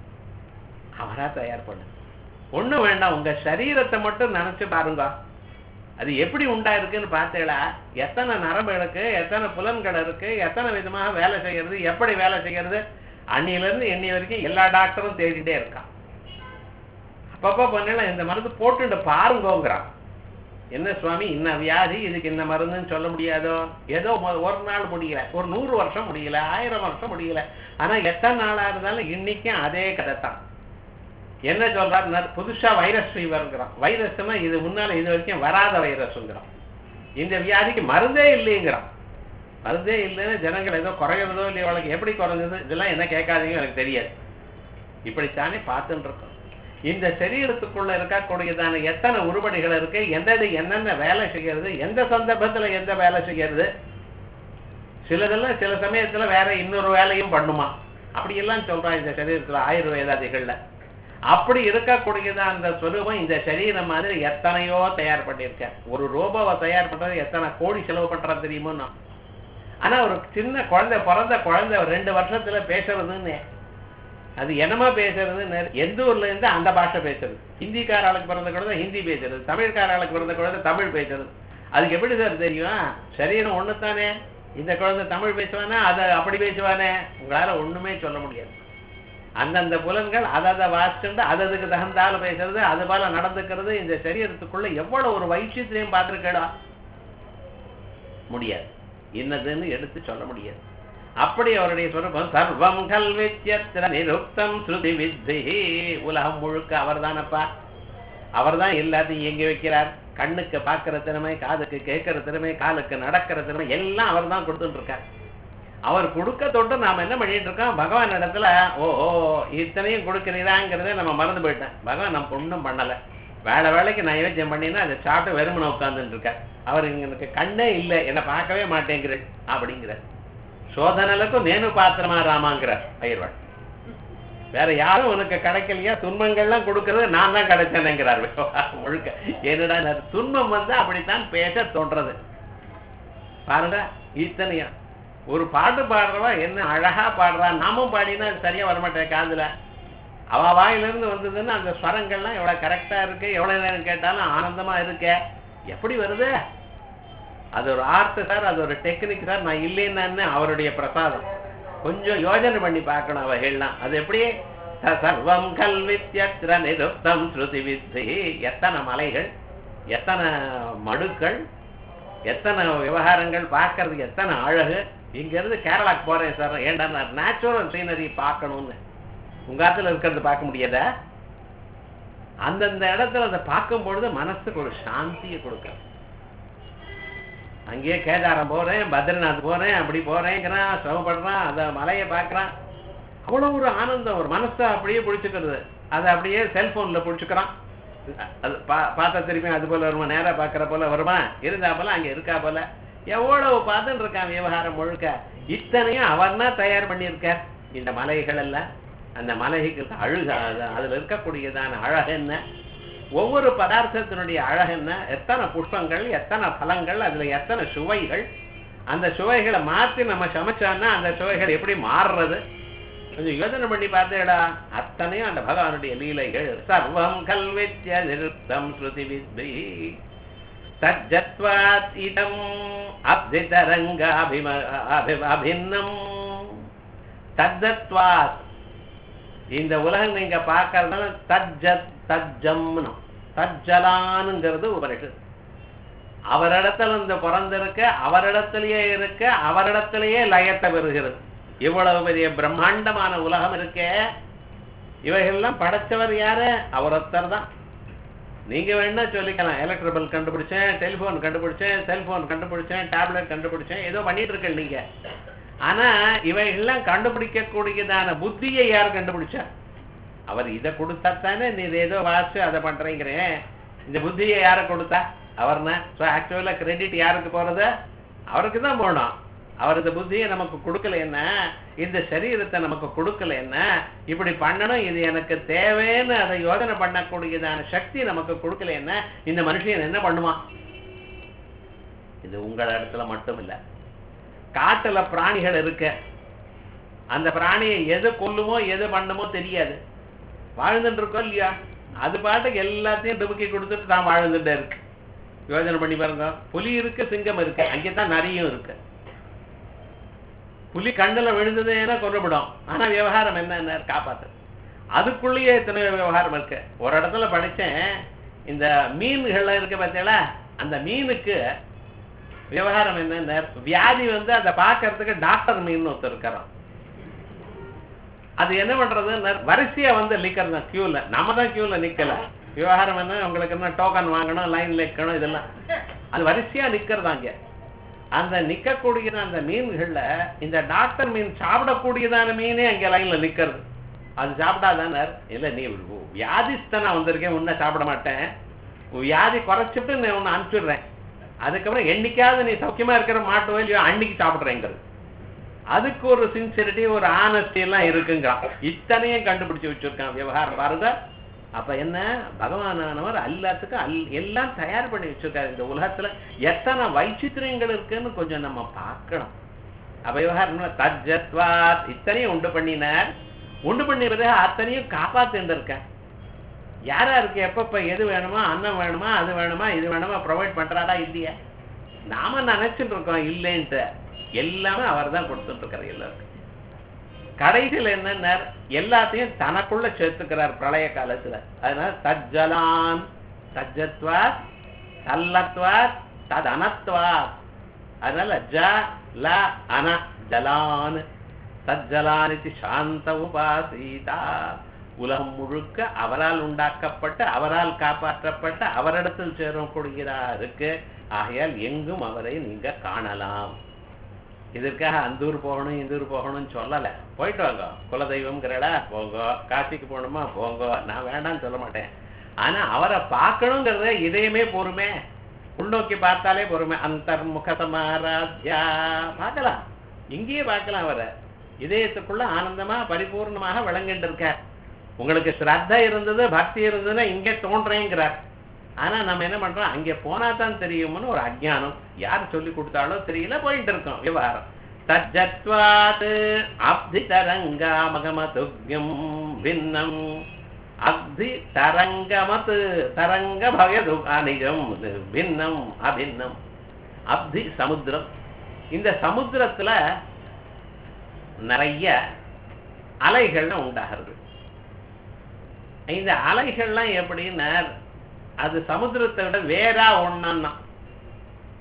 அவரா தயார் பண்ணு ஒண்ணு வேண்டாம் உங்க சரீரத்தை மட்டும் நினைச்சு பாருங்க அது எப்படி உண்டா இருக்குன்னு பார்த்தேடா எத்தனை நரம்பு இருக்கு எத்தனை புலன்கள் இருக்கு எத்தனை விதமாக வேலை செய்யறது எப்படி வேலை செய்யறது அன்னியில இருந்து எண்ணி வரைக்கும் எல்லா டாக்டரும் தேடிட்டே இருக்கான் அப்பப்போ பண்ணல இந்த மருந்து போட்டுட்டு பாருங்கோங்கிறான் என்ன சுவாமி இன்ன வியாதி இதுக்கு இந்த மருந்துன்னு சொல்ல முடியாதோ ஏதோ மொ- ஒரு நாள் முடியல ஒரு நூறு வருஷம் முடியல ஆயிரம் வருஷம் முடியல ஆனா எத்தனை நாளா இருந்தாலும் இன்னைக்கும் அதே கதை தான் என்ன சொல்றாரு புதுசா வைரஸ் ஃபீவர்ங்கிறான் வைரஸ்னா இது முன்னால இது வரைக்கும் வராத வைரஸ்ங்கிறான் இந்த வியாதிக்கு மருந்தே இல்லைங்கிறான் மருந்தே இல்லைன்னு ஜனங்கள் ஏதோ குறையிறதோ இல்லையோ அவளுக்கு எப்படி குறைஞ்சது இதெல்லாம் என்ன கேட்காதீங்க எனக்கு தெரியாது இப்படித்தானே பார்த்துட்டு இருக்கோம் இந்த சரீரத்துக்குள்ள இருக்கக்கூடியதான எத்தனை உருப்படிகள் இருக்கு எந்தது என்னென்ன வேலை செய்யறது எந்த சந்தர்ப்பத்துல எந்த வேலை செய்யறது சிலதெல்லாம் சில சமயத்துல வேற இன்னொரு வேலையும் பண்ணுமா அப்படியெல்லாம் சொல்றான் இந்த சரீரத்துல ஆயுர்வேதாதிகள்ல அப்படி இருக்கக்கூடியதான் அந்த ஸ்வரூபம் இந்த சரீரம் மாதிரி எத்தனையோ தயார் பண்ணியிருக்க ஒரு ரோபோவை தயார் பண்றது எத்தனை கோடி செலவு பண்றது தெரியுமோ நான் ஆனா ஒரு சின்ன குழந்தை பிறந்த குழந்தை ஒரு ரெண்டு வருஷத்துல பேசுறதுன்னு அது என்னமா பேசுறதுன்னு எந்த ஊர்ல இருந்து அந்த பாஷை பேசுறது ஹிந்திக்கார ஆளுக்கு பிறந்த குழந்தை ஹிந்தி பேசுறது தமிழ்கார ஆளுக்கு பிறந்த குழந்தை தமிழ் பேசுறது அதுக்கு எப்படி சார் தெரியும் சரீரம் ஒண்ணுதானே இந்த குழந்தை தமிழ் பேசுவானே அதை அப்படி பேசுவானே உங்களால ஒண்ணுமே சொல்ல முடியாது அந்தந்த புலன்கள் அதை வாசிச்சுட்டு அது அதுக்கு தகுந்தால பேசுறது அது போல நடந்துக்கிறது இந்த சரீரத்துக்குள்ள எவ்வளவு ஒரு வைச்சியத்திலையும் பார்த்திருக்கடா முடியாது இன்னதுன்னு எடுத்து சொல்ல முடியாது அப்படி அவருடைய சொரூபம் சர்வம் கல்வித்யத்திர நிருப்தம் ஸ்ருதி வித்தி உலகம் முழுக்க அவர்தானப்பா அவர்தான் எல்லாத்தையும் இயங்கி வைக்கிறார் கண்ணுக்கு பார்க்கிற திறமை காதுக்கு கேட்கிற திறமை காலுக்கு நடக்கிற திறமை எல்லாம் அவர் தான் கொடுத்துட்டு இருக்கார் அவர் கொடுக்க தொட்டு நாம என்ன பண்ணிட்டு இருக்கோம் பகவான் இடத்துல ஓ ஓ இத்தனையும் கொடுக்கிறீராங்கிறதே நம்ம மறந்து போயிட்டேன் பகவான் நம்ம ஒண்ணும் பண்ணல வேலை வேலைக்கு நான் யோசியம் பண்ணினா அதை சாப்பிட்டு வெறுமனை உட்கார்ந்துட்டு இருக்கார் அவர் எனக்கு கண்ணே இல்லை என்னை பார்க்கவே மாட்டேங்கிற அப்படிங்கிற சோதனலுக்கும் நேனு பாத்திரமா ராமாங்கிறார் பயிர்வாள் வேற யாரும் உனக்கு கிடைக்கலையா துன்பங்கள்லாம் கொடுக்கறது நான் தான் கிடைச்சேனுங்கிறார் முழுக்க என்னடா இந்த துன்பம் வந்து அப்படித்தான் பேச தோன்றது பாருங்க இத்தனையா ஒரு பாட்டு பாடுறவா என்ன அழகா பாடுறா நாமும் பாடினா அது சரியா வரமாட்டேன் காதுல அவ வாயிலிருந்து வந்ததுன்னா அந்த ஸ்வரங்கள்லாம் எவ்வளவு கரெக்டா இருக்கு எவ்வளவு நேரம் கேட்டாலும் ஆனந்தமா இருக்க எப்படி வருது அது ஒரு ஆர்ட் சார் அது ஒரு டெக்னிக் சார் நான் இல்லைன்னு அவருடைய பிரசாதம் கொஞ்சம் யோஜனை பண்ணி பார்க்கணும் அவைகள்லாம் அது எப்படி ச- சர்வம் கல்வித்யத்ர நிருப்தம் ஸ்ருதி வித்தி எத்தனை மலைகள் எத்தனை மடுக்கள் எத்தனை விவகாரங்கள் பார்க்கறதுக்கு எத்தனை அழகு இங்க இருந்து கேரளாக்கு போறேன் சார் ஏன்டா நான் நேச்சுரல் சீனரி பார்க்கணும்னு உங்க ஆத்துல இருக்கிறது பார்க்க முடியாதா அந்தந்த இடத்துல அதை பார்க்கும் பொழுது மனசுக்கு ஒரு சாந்தியை கொடுக்க அங்கேயே கேதாரம் போறேன் பத்ரிநாத் போறேன் அப்படி போறேங்கிறான் சிரமப்படுறான் அந்த மலையை பார்க்கறான் அவ்வளவு ஒரு ஆனந்தம் ஒரு மனசை அப்படியே பிடிச்சுக்கிறது அதை அப்படியே செல்போன்ல பிடிச்சுக்கிறான் அது பா- பார்த்தா திருப்பி அது போல வருமா நேரா பார்க்கற போல வருமா இருந்தா போல அங்க இருக்கா போல எவ்வளவு பார்த்துட்டு இருக்கான் விவகாரம் முழுக்க இத்தனையும் அவர்னா தயார் பண்ணியிருக்கார் இந்த மலைகள் எல்லாம் அந்த மலைக்கு அழுக அது- அதுல இருக்கக்கூடியதான அழகு என்ன ஒவ்வொரு பதார்த்தத்தினுடைய அழகு என்ன எத்தனை புஷ்பங்கள் எத்தனை பழங்கள் அதுல எத்தனை சுவைகள் அந்த சுவைகளை மாத்தி நம்ம சமைச்சோம்னா அந்த சுவைகள் எப்படி மாறுறது கொஞ்சம் யோசனை பண்ணி பார்த்தேடா அத்தனையும் அந்த பகவானுடைய லீலைகள் சர்வம் கல்வித்ய நிருப்தம் ஸ்ருதி வித்வி தஜத்வாத் இதம் அப்திதரங்க அபிம அபி- அபின்னம் தத்தத்வாத் இந்த உலகம் நீங்க பார்க்கறதுனால தஜ்ஜத் தஜ்ஜம்னு தஜ்ஜலானுங்கிறது உபனிஷத் அவரிடத்துல இந்த பிறந்திருக்க அவரிடத்திலேயே இருக்க அவரிடத்திலேயே லயத்தை பெறுகிறது இவ்வளவு பெரிய பிரம்மாண்டமான உலகம் இருக்கே இவைகள்லாம் படைச்சவர் யாரு அவர் ஒருத்தர் தான் நீங்க வேணா சொல்லிக்கலாம் எலக்ட்ரிபல் கண்டுபிடிச்சேன் டெலிபோன் கண்டுபிடிச்சேன் செல்போன் கண்டுபிடிச்சேன் டேப்லெட் கண்டுபிடிச்சேன் ஏதோ பண்ணிட்டு இருக்க நீங்க ஆனா இவைகள்லாம் கண்டுபிடிக்க கூடியதான புத்தியை யார் கண்டுபிடிச்சா அவர் இதை கொடுத்தா தானே நீ இதை ஏதோ வாசிச்சு அதை பண்றீங்கிறேன் இந்த புத்தியை யாரை கொடுத்தா அவர்னா ஸோ ஆக்சுவலா கிரெடிட் யாருக்கு போறது அவருக்கு தான் போகணும் அவர் இந்த புத்தியை நமக்கு கொடுக்கல என்ன இந்த சரீரத்தை நமக்கு கொடுக்கல என்ன இப்படி பண்ணணும் இது எனக்கு தேவைன்னு அதை யோசனை பண்ணக்கூடியதான சக்தி நமக்கு கொடுக்கல என்ன இந்த மனுஷன் என்ன பண்ணுவான் இது உங்கள் இடத்துல மட்டும் இல்ல காட்டுல பிராணிகள் இருக்கு அந்த பிராணியை எது கொல்லுமோ எது பண்ணுமோ தெரியாது வாழ்ந்துட்டு இருக்கோம் இல்லையா அது பாட்டுக்கு எல்லாத்தையும் டுபுக்கி கொடுத்துட்டு தான் வாழ்ந்துட்டே இருக்கு யோசனை பண்ணி பாருங்க புலி இருக்கு சிங்கம் இருக்கு அங்கே தான் நரியும் இருக்கு புலி கண்ணுல விழுந்ததுன்னா கொல்லப்படும் ஆனா விவகாரம் என்ன காப்பாத்து அதுக்குள்ளேயே எத்தனை விவகாரம் இருக்கு ஒரு இடத்துல படிச்சேன் இந்த மீன்கள் இருக்கு பார்த்தீங்களா அந்த மீனுக்கு விவகாரம் என்ன வியாதி வந்து அதை பார்க்கறதுக்கு டாக்டர் மீன் ஒருத்தர் இருக்கிறான் அது என்ன பண்றது வரிசையா வந்து நிக்கிறது கியூல நம்ம தான் கியூல நிக்கல விவகாரம் என்ன உங்களுக்கு என்ன டோக்கன் வாங்கணும் லைன்ல நிக்கணும் இதெல்லாம் அது வரிசையா நிக்கிறதாங்க அந்த நிக்கக்கூடிய அந்த மீன்கள்ல இந்த டாக்டர் மீன் சாப்பிடக்கூடியதான மீனே அங்க லைன்ல நிக்கிறது அது சாப்பிடாதானே இல்ல நீ வியாதிஸ்தனா வந்திருக்கேன் உன்னை சாப்பிட மாட்டேன் உன் வியாதி குறைச்சிட்டு நான் உன்னை அனுப்பிச்சிடுறேன் அதுக்கப்புறம் என்னைக்காவது நீ சௌக்கியமா இருக்கிற மாட்டோ இல்லையோ அன்னைக்கு சாப்பிடுறேங்கிறது அதுக்கு ஒரு சின்சியரிட்டி ஒரு ஆனஸ்டி எல்லாம் இருக்குங்க இத்தனையும் கண்டுபிடிச்சு வச்சிருக்கான் விவகாரம் பாருங்க அப்ப என்ன பகவானானவர் எல்லாத்துக்கும் அல் எல்லாம் தயார் பண்ணி வச்சிருக்காரு இந்த உலகத்துல எத்தனை வைச்சித்திரங்கள் இருக்குன்னு கொஞ்சம் நம்ம பார்க்கணும் அப்ப விவகாரம் தஜத்வாத் இத்தனையும் உண்டு பண்ணினார் உண்டு பண்ணி பிறகு அத்தனையும் காப்பாத்துட்டு இருக்கேன் யாரா இருக்கு எப்பப்ப எது வேணுமா அன்னம் வேணுமா அது வேணுமா இது வேணுமா ப்ரொவைட் பண்றாரா இல்லையா நாம நினைச்சிட்டு இருக்கோம் இல்லைன்ட்டு எல்லாமே அவர் தான் கொடுத்துட்டு இருக்காரு எல்லாருக்கும் கடைசியில் என்னன்னா எல்லாத்தையும் தனக்குள்ள சேர்த்துக்கிறார் பிரளய காலத்துல அதனால தஜ்ஜலான் தஜத்வாத் தல்லத்வாத் தத் அனத்வாத் அதனால ஜ ல அன ஜலான் தஜ்ஜலானிதி சாந்த உபாசீதா உலகம் முழுக்க அவரால் உண்டாக்கப்பட்ட அவரால் காப்பாற்றப்பட்ட அவரிடத்தில் சேரக்கூடியதா இருக்கு ஆகையால் எங்கும் அவரை நீங்க காணலாம் இதற்காக அந்த ஊர் போகணும் இந்த ஊர் போகணும்னு சொல்லல போயிட்டு வாங்க குலதெய்வம்ங்கிறடா போங்க காசிக்கு போகணுமா போங்க நான் வேண்டாம்னு சொல்ல மாட்டேன் ஆனா அவரை பார்க்கணுங்கிறத இதயமே பொறுமை உள்நோக்கி பார்த்தாலே பொறுமை அந்தர்முக சமாராத்யா பார்க்கலாம் இங்கேயே பார்க்கலாம் அவரை இதயத்துக்குள்ள ஆனந்தமா பரிபூர்ணமாக விளங்கிட்டு இருக்கார் உங்களுக்கு ஸ்ரத்த இருந்தது பக்தி இருந்ததுன்னா இங்கே தோன்றேங்கிறார் ஆனா நம்ம என்ன பண்றோம் அங்கே போனா தான் தெரியும்னு ஒரு அஜ்ஞானம் யார் சொல்லி கொடுத்தாலோ தெரியல போயிட்டு இருக்கோம் விவகாரம் தஜத்வாத் அப்தி தரங்கா மகமதுக்யம் பின்னம் அப்தி தரங்கமத் தரங்க பயது அனிஜம் பின்னம் அபின்னம் அப்தி சமுத்திரம் இந்த சமுத்திரத்துல நிறைய அலைகள்லாம் உண்டாகிறது இந்த அலைகள்லாம் எப்படின்னா அது சமுத்திரத்தை விட வேறா ஒண்ணா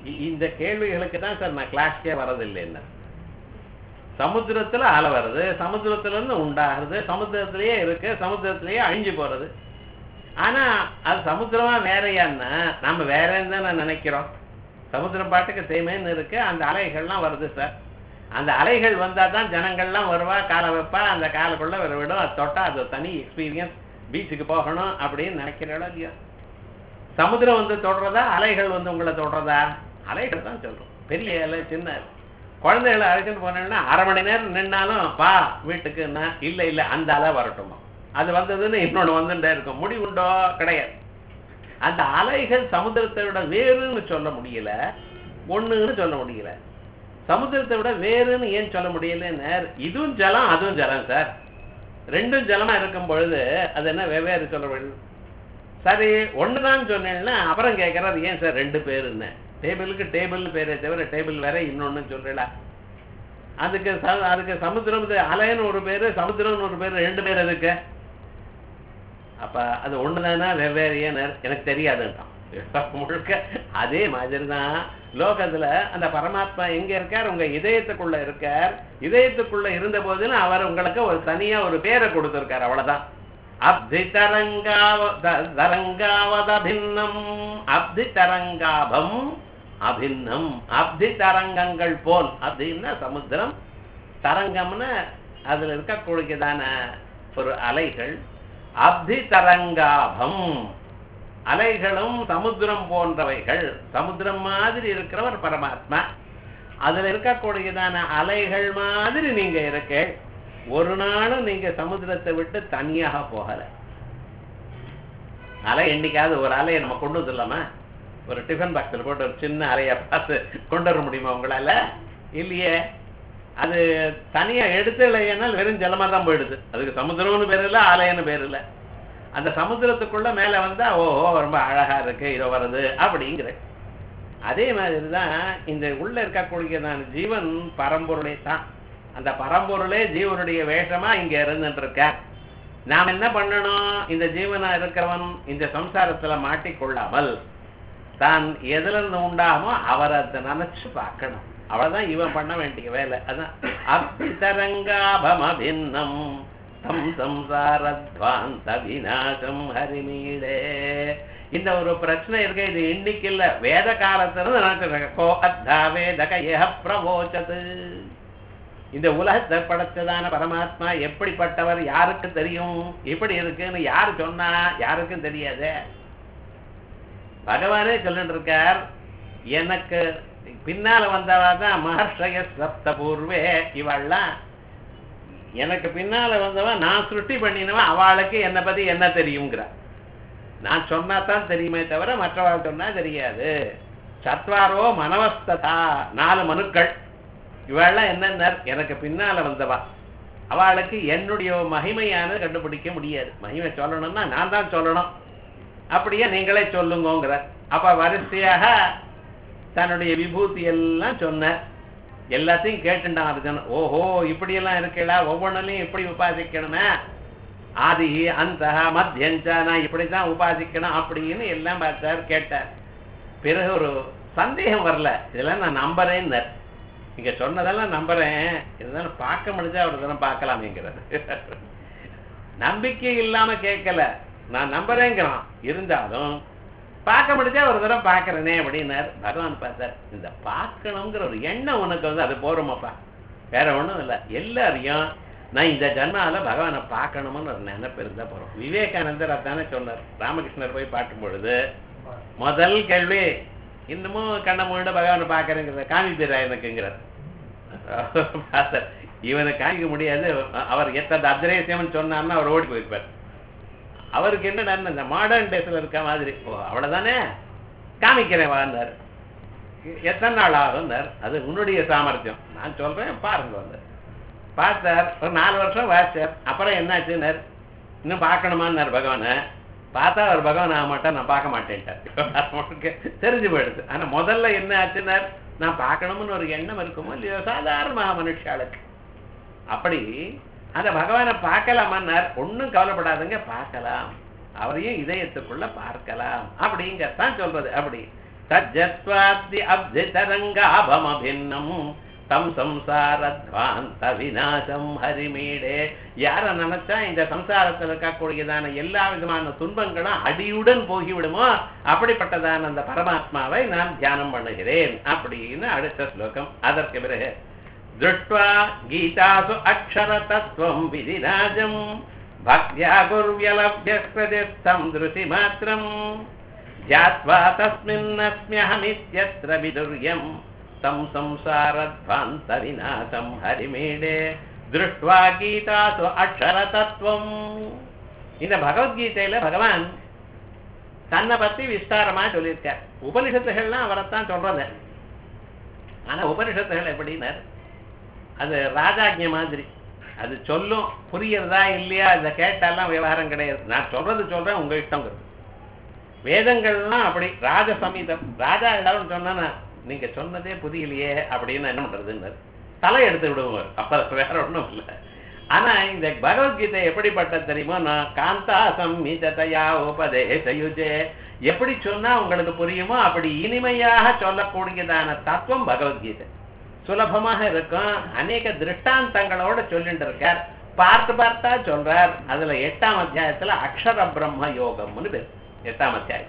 இ- இந்த கேள்விகளுக்கு தான் சார் நான் கிளாஸ்க்கே வரதில்லைன்னு சமுத்திரத்துல அலை வருது சமுத்திரத்துல இருந்து உண்டாகிறது சமுத்திரத்திலேயே இருக்கு சமுத்திரத்திலேயே அழிஞ்சு போறது ஆனா அது சமுத்திரமா வேறையான்னா நம்ம வேறன்னு தான் நான் நினைக்கிறோம் சமுத்திரம் பாட்டுக்கு தேமேன்னு இருக்கு அந்த அலைகள்லாம் வருது சார் அந்த அலைகள் வந்தா தான் ஜனங்கள்லாம் வருவா காலை வைப்பா அந்த காலுக்குள்ள ஒரு விடும் அது தொட்டா அது ஒரு தனி எக்ஸ்பீரியன்ஸ் பீச்சுக்கு போகணும் அப்படின்னு நினைக்கிறோம் இல்லையா சமுத்திரம் வந்து தொடுறதா அலைகள் வந்து உங்களை தொடுறதா அலைகள் தான் சொல்றோம் பெரிய அலை சின்ன அலை குழந்தைகளை அழைச்சிட்டு போனேன்னா அரை மணி நேரம் நின்னாலும் பா வீட்டுக்குன்னா இல்ல இல்ல அந்த அலை வரட்டுமா அது வந்ததுன்னு இன்னொன்னு வந்துட்டே இருக்கும் முடிவுண்டோ கிடையாது அந்த அலைகள் சமுத்திரத்தை விட வேறுன்னு சொல்ல முடியல ஒண்ணுன்னு சொல்ல முடியல சமுத்திரத்தை விட வேறுன்னு ஏன் சொல்ல முடியலன்னு இதுவும் ஜலம் அதுவும் ஜலம் சார் ரெண்டும் ஜலமா இருக்கும் பொழுது அது என்ன வெவ்வேறு சொல்ல முடியும் சரி ஒண்ணுதான் சொன்னேன்னா அப்புறம் கேட்கறது ஏன் சார் ரெண்டு பேருன்னு டேபிளுக்கு டேபிள் பேரே தவிர டேபிள் வேற இன்னொன்னு சொல்றீங்களா அதுக்கு ச- அதுக்கு சமுத்திரம் இது அலைன்னு ஒரு பேரு சமுத்திரம்னு ஒரு பேரு ரெண்டு பேர் எதுக்கு அப்ப அது ஒண்ணுதானா வெவ்வேறு ஏன் எனக்கு தெரியாதுன்றான் முழுக்க அதே மாதிரி தான் லோகத்துல அந்த பரமாத்மா எங்க இருக்கார் உங்க இதயத்துக்குள்ள இருக்கார் இதயத்துக்குள்ள இருந்த போதிலும் அவர் உங்களுக்கு ஒரு தனியா ஒரு பேரை கொடுத்திருக்கார் அவ்வளவுதான் அப்தி தரங்காவ த- தரங்காவதபின்னம் அப்தி தரங்காபம் அபின்னம் அப்தி தரங்கங்கள் போல் அப்படின்னா சமுத்திரம் தரங்கம்னு அதுல இருக்கக்கூடியதான ஒரு அலைகள் அப்தி தரங்காபம் அலைகளும் சமுத்திரம் போன்றவைகள் சமுத்திரம் மாதிரி இருக்கிறவர் பரமாத்மா அதுல இருக்கக்கூடியதான அலைகள் மாதிரி நீங்க இருக்க ஒரு நாளும் நீங்க சமுத்திரத்தை விட்டு தனியாக போகல அலை என்னைக்காவது ஒரு அலையை நம்ம கொண்டு வந்துடலாமா ஒரு டிஃபன் பாக்ஸில் போட்டு ஒரு சின்ன அலையை பார்த்து கொண்டு வர முடியுமா உங்களால இல்லையே அது தனியா எடுத்து இல்லையானால் வெறும் ஜலமா தான் போயிடுது அதுக்கு சமுத்திரம்னு பேர் இல்லை ஆலயம்னு பேர் இல்லை அந்த சமுத்திரத்துக்குள்ள மேல வந்தா ஓஹோ ரொம்ப அழகா இருக்கு இதோ வருது அப்படிங்கிற அதே மாதிரி தான் இந்த உள்ள இருக்கக்கூடியதான ஜீவன் பரம்பொருளே தான் அந்த பரம்பொருளே ஜீவனுடைய வேஷமா இங்க இருந்துட்டு இருக்க நாம் என்ன பண்ணணும் இந்த ஜீவனா இருக்கிறவன் இந்த சம்சாரத்துல மாட்டிக்கொள்ளாமல் தான் எதுல இருந்து உண்டாமோ அவரை அதை நினைச்சு பார்க்கணும் அவ்வளவுதான் இவன் பண்ண வேண்டிய வேலை அதான் அபிதரங்காபம் அபின்னம் தம் சம்சாரத்வாந்த விநாசம் ஹரிமீடே இந்த ஒரு பிரச்சனை இருக்கு இது இன்னைக்கு இல்ல வேத காலத்துல இருந்து நடக்குது கோ அத்தா வேதக ஏஹ பிரவோச்சது இந்த உலகத்தை படைச்சதான பரமாத்மா எப்படிப்பட்டவர் யாருக்கு தெரியும் எப்படி இருக்குன்னு யாரு சொன்னா யாருக்கும் தெரியாதே பகவானே சொல்லிட்டு இருக்கார் எனக்கு பின்னால வந்தவா தான் மகர்ஷய சப்த பூர்வே இவள்லாம் எனக்கு பின்னால வந்தவன் நான் சுருட்டி பண்ணினவன் அவளுக்கு என்னை பத்தி என்ன தெரியுங்கிறா நான் சொன்னா தான் தெரியுமே தவிர மற்றவாள் சொன்னா தெரியாது சத்வாரோ மனவஸ்ததா நாலு மனுக்கள் இவெல்லாம் என்னென்ன எனக்கு பின்னால வந்தவா அவளுக்கு என்னுடைய மகிமையானது கண்டுபிடிக்க முடியாது மகிமை சொல்லணும்னா நான் தான் சொல்லணும் அப்படியே நீங்களே சொல்லுங்கோங்கிற அப்ப வரிசையாக தன்னுடைய விபூதி எல்லாம் சொன்னார் எல்லாத்தையும் கேட்டுட்டான் அர்ஜுன் ஓஹோ இப்படியெல்லாம் இருக்கலா ஒவ்வொன்றிலையும் இப்படி உபாசிக்கணுமே ஆதி அந்த மத்தியஞ்ச நான் இப்படிதான் உபாசிக்கணும் அப்படின்னு எல்லாம் பார்த்தார் கேட்டார் பிறகு ஒரு சந்தேகம் வரல இதெல்லாம் நான் நம்புறேன்னார் நீங்க சொன்னதெல்லாம் நம்புறேன் இருந்தாலும் பார்க்க முடிஞ்சா ஒரு தினம் பார்க்கலாமேங்கிறது நம்பிக்கை இல்லாம கேட்கல நான் நம்புறேங்கிறான் இருந்தாலும் பார்க்க முடிஞ்சா ஒரு தடவை பார்க்கறேனே அப்படின்னார் பகவான் பார்த்தார் இந்த பார்க்கணுங்கிற ஒரு எண்ணம் உனக்கு வந்து அது போறோமாப்பா வேற ஒண்ணும் இல்லை எல்லாரையும் நான் இந்த ஜன்மால பகவானை பார்க்கணும்னு ஒரு நினைப்பு இருந்தா போறோம் விவேகானந்தர் அதானே சொன்னார் ராமகிருஷ்ணர் போய் பார்க்கும் பொழுது முதல் கேள்வி இன்னமும் கண்ண மூண்ட பகவானை பார்க்கறேங்கிறத காமிப்பீரா எனக்குங்கிறார் பார்த்தார் இவனை காமிக்க முடியாது அவர் எத்தனை அப்சரேசியம்னு சொன்னார்னா அவர் ஓடி போயிருப்பார் அவருக்கு என்னடா இந்த மாடர்ன் டேஸ்ல இருக்க மாதிரி ஓ அவ்வளவுதானே காமிக்கிறேன் வாழ்ந்தார் எத்தனை நாள் ஆகும்னார் அது உன்னுடைய சாமர்த்தியம் நான் சொல்றேன் பாருங்க வந்து பார்த்தார் ஒரு நாலு வருஷம் வாச்சார் அப்புறம் என்னாச்சுன்னார் இன்னும் பார்க்கணுமான்னார் பகவானை பார்த்தா அவர் பகவான் ஆக மாட்டா நான் பார்க்க மாட்டேன்ட்டார் அவனுக்கு தெரிஞ்சு போயிடுது ஆனா முதல்ல என்ன ஆச்சுன்னார் நான் பார்க்கணும்னு ஒரு எண்ணம் இருக்குமோ இல்லையோ சாதாரண மனுஷாளுக்கு அப்படி அந்த பகவானை பார்க்கலாமான்னார் ஒண்ணும் கவலைப்படாதுங்க பார்க்கலாம் அவரையும் இதயத்துக்குள்ள பார்க்கலாம் அப்படிங்கத்தான் சொல்றது அப்படி தஜத்வாத்தி அப்திதரங்காபமபின்னம் தம் சம்சாரத்வாந்த விநாசம் ஹரிமீடே யார நினைச்சா இந்த சம்சாரத்தில் இருக்கக்கூடியதான எல்லா விதமான துன்பங்களும் அடியுடன் போகிவிடுமோ அப்படிப்பட்டதான அந்த பரமாத்மாவை நான் தியானம் பண்ணுகிறேன் அப்படின்னு அடுத்த ஸ்லோகம் அதற்கு பிறகு திருஷ்டுவா கீதாசு அக்ஷர தத்துவம் விதிராஜம் பக்தியா குர்வியலபியஸ்வதிஸ்தம் திருசி மாத்திரம் ஜாத்வா தஸ்மின்னஸ்மியஹமித்யத்ர விதுர்யம் தம் சம்சாரத்வாந்த விநாசம் ஹரிமீடே திருஷ்டுவா கீதாசு அக்ஷர தத்துவம் இந்த பகவத்கீதையில பகவான் தன்னை பத்தி விஸ்தாரமா சொல்லியிருக்கார் உபனிஷத்துகள்லாம் அவரைத்தான் சொல்றது ஆனா உபனிஷத்துகள் எப்படின்னார் அது ராஜாஜ்ய மாதிரி அது சொல்லும் புரியறதா இல்லையா இதை கேட்டாலாம் விவகாரம் கிடையாது நான் சொல்றது சொல்றேன் உங்க இஷ்டங்கிறது வேதங்கள்லாம் அப்படி ராஜ சமீதம் ராஜா எல்லாரும் சொன்னா நீங்க சொன்னதே புரியலையே அப்படின்னு என்ன பண்றதுன்னு தலை எடுத்து விடுவார் அப்ப வேற ஒண்ணும் இல்லை ஆனா இந்த பகவத்கீதை எப்படிப்பட்ட தெரியுமோ நான் காந்தா சம்மிததையா உபதேசயுஜே எப்படி சொன்னா உங்களுக்கு புரியுமோ அப்படி இனிமையாக சொல்லக்கூடியதான தத்துவம் பகவத்கீதை சுலபமாக இருக்கும் அநேக திருஷ்டாந்தங்களோட சொல்லிட்டு இருக்கார் பார்த்து பார்த்தா சொல்றார் அதுல எட்டாம் அத்தியாயத்துல அக்ஷர பிரம்ம யோகம்னு பேர் எட்டாம் அத்தியாயம்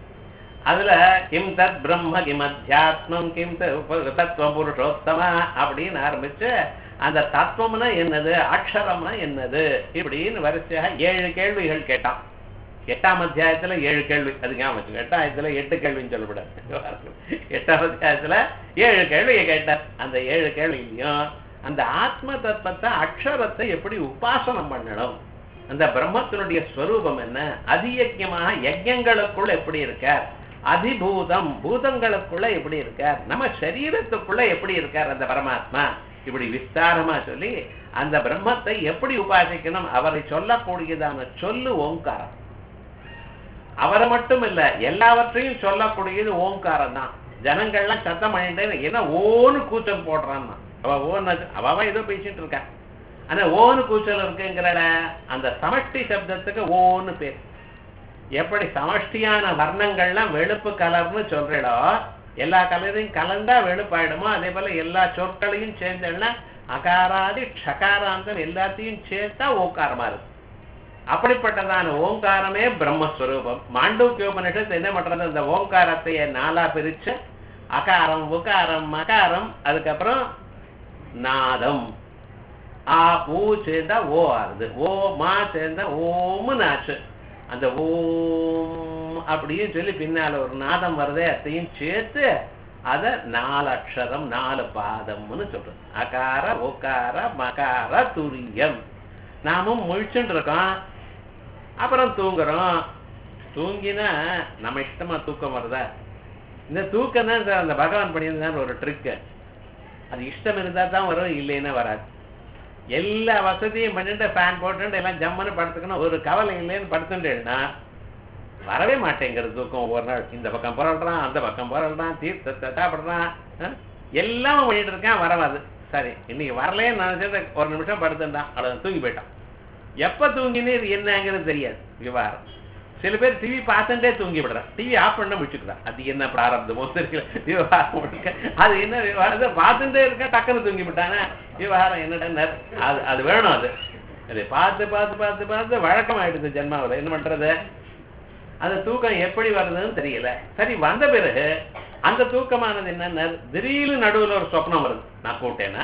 அதுல கிம் தத் பிரம்ம கிம் அத்தியாத்மம் கிம் தத்துவ புருஷோத்தம அப்படின்னு ஆரம்பிச்சு அந்த தத்துவம்னா என்னது அக்ஷரம்னா என்னது இப்படின்னு வரிசையாக ஏழு கேள்விகள் கேட்டான் எட்டாம் அத்தியாயத்துல ஏழு கேள்வி அது ஞாபகம் வச்சுக்கோ எட்டாம் அத்தியாயத்துல எட்டு கேள்வின்னு சொல்லக்கூடாது எட்டாம் அத்தியாயத்துல ஏழு கேள்வியை கேட்டார் அந்த ஏழு கேள்வியிலையும் அந்த ஆத்ம தத்துவத்தை அக்ஷரத்தை எப்படி உபாசனம் பண்ணணும் அந்த பிரம்மத்தினுடைய ஸ்வரூபம் என்ன அதியக்கியமாக யஜ்யங்களுக்குள்ள எப்படி இருக்கார் அதிபூதம் பூதங்களுக்குள்ள எப்படி இருக்கார் நம்ம சரீரத்துக்குள்ள எப்படி இருக்கார் அந்த பரமாத்மா இப்படி விஸ்தாரமா சொல்லி அந்த பிரம்மத்தை எப்படி உபாசிக்கணும் அவரை சொல்லக்கூடியதான சொல்லு ஓங்காரம் அவரை மட்டும் இல்ல எல்லாவற்றையும் சொல்லக்கூடியது ஓங்காரம் தான் ஜனங்கள்லாம் சத்தம் பண்ணிட்டே ஏன்னா ஓன்னு கூச்சல் போடுறான்னா அவ ஓன்னு அவ ஏதோ பேசிட்டு இருக்கா ஆனா ஓன்னு கூச்சல் இருக்குங்கிற அந்த சமஷ்டி சப்தத்துக்கு ஓன்னு பேர் எப்படி சமஷ்டியான வர்ணங்கள்லாம் வெளுப்பு கலர்னு சொல்றீடோ எல்லா கலரையும் கலந்தா வெளுப்பாயிடுமோ அதே போல எல்லா சொற்களையும் சேர்ந்தேன்னா அகாராதி ஷகாராந்தம் எல்லாத்தையும் சேர்த்தா ஓங்காரமா இருக்கு அப்படிப்பட்டதான ஓங்காரமே பிரம்மஸ்வரூபம் மாண்டூக்கியோபனிஷத்து என்ன பண்றது அந்த ஓங்காரத்தைய நாலா பிரிச்சு அகாரம் உகாரம் மகாரம் அதுக்கப்புறம் நாதம் ஆ ஊ சேர்ந்தா ஓ ஆகுது ஓ மா சேர்ந்தா ஓம்னு ஆச்சு அந்த ஓம் அப்படின்னு சொல்லி பின்னால ஒரு நாதம் வருதே அதையும் சேர்த்து அத நாலு அக்ஷரம் நாலு பாதம்னு சொல்றது அகார ஒகார மகார துரியம் நாமும் முழிச்சுட்டு இருக்கோம் அப்புறம் தூங்குறோம் தூங்கினா நம்ம இஷ்டமா தூக்கம் வருதா இந்த தூக்கம் தான் சார் அந்த பகவான் பண்ணியிருந்தான் ஒரு ட்ரிக்கு அது இஷ்டம் இருந்தா தான் வரும் இல்லைன்னா வராது எல்லா வசதியும் பண்ணிட்டு ஃபேன் போட்டு எல்லாம் ஜம்முன்னு படுத்துக்கணும் ஒரு கவலை இல்லைன்னு படுத்துட்டேன்னா வரவே மாட்டேங்கிறது தூக்கம் ஒரு நாள் இந்த பக்கம் புரள்றான் அந்த பக்கம் புரள்றான் தீர்த்தத்தை சாப்பிட்றான் எல்லாம் பண்ணிட்டு இருக்கான் வரவாது சரி இன்னைக்கு வரலேன்னு நினைச்சது ஒரு நிமிஷம் படுத்துட்டான் அவ்வளோ தூங்கி போயிட்டான் எப்ப தூங்கினீர் என்னங்கிறது தெரியாது விவகாரம் சில பேர் டிவி பார்த்துட்டே தூங்கி விடுறான் டிவி ஆஃப் பண்ண முடிச்சுக்கிறான் அது என்ன பிராரப்தமோ தெரியல விவகாரம் முழுக்க. அது என்ன விவகாரம் பார்த்துட்டே இருக்க டக்குன்னு தூங்கி விட்டானே விவகாரம் என்னடா அது அது வேணும் அது அது பார்த்து பார்த்து பார்த்து பார்த்து வழக்கமாயிடுது ஜென்மாவில் என்ன பண்றது அந்த தூக்கம் எப்படி வருதுன்னு தெரியல சரி வந்த பிறகு அந்த தூக்கமானது என்ன திடீர்னு நடுவுல ஒரு சொப்னம் வருது நான் கூப்பிட்டேன்னா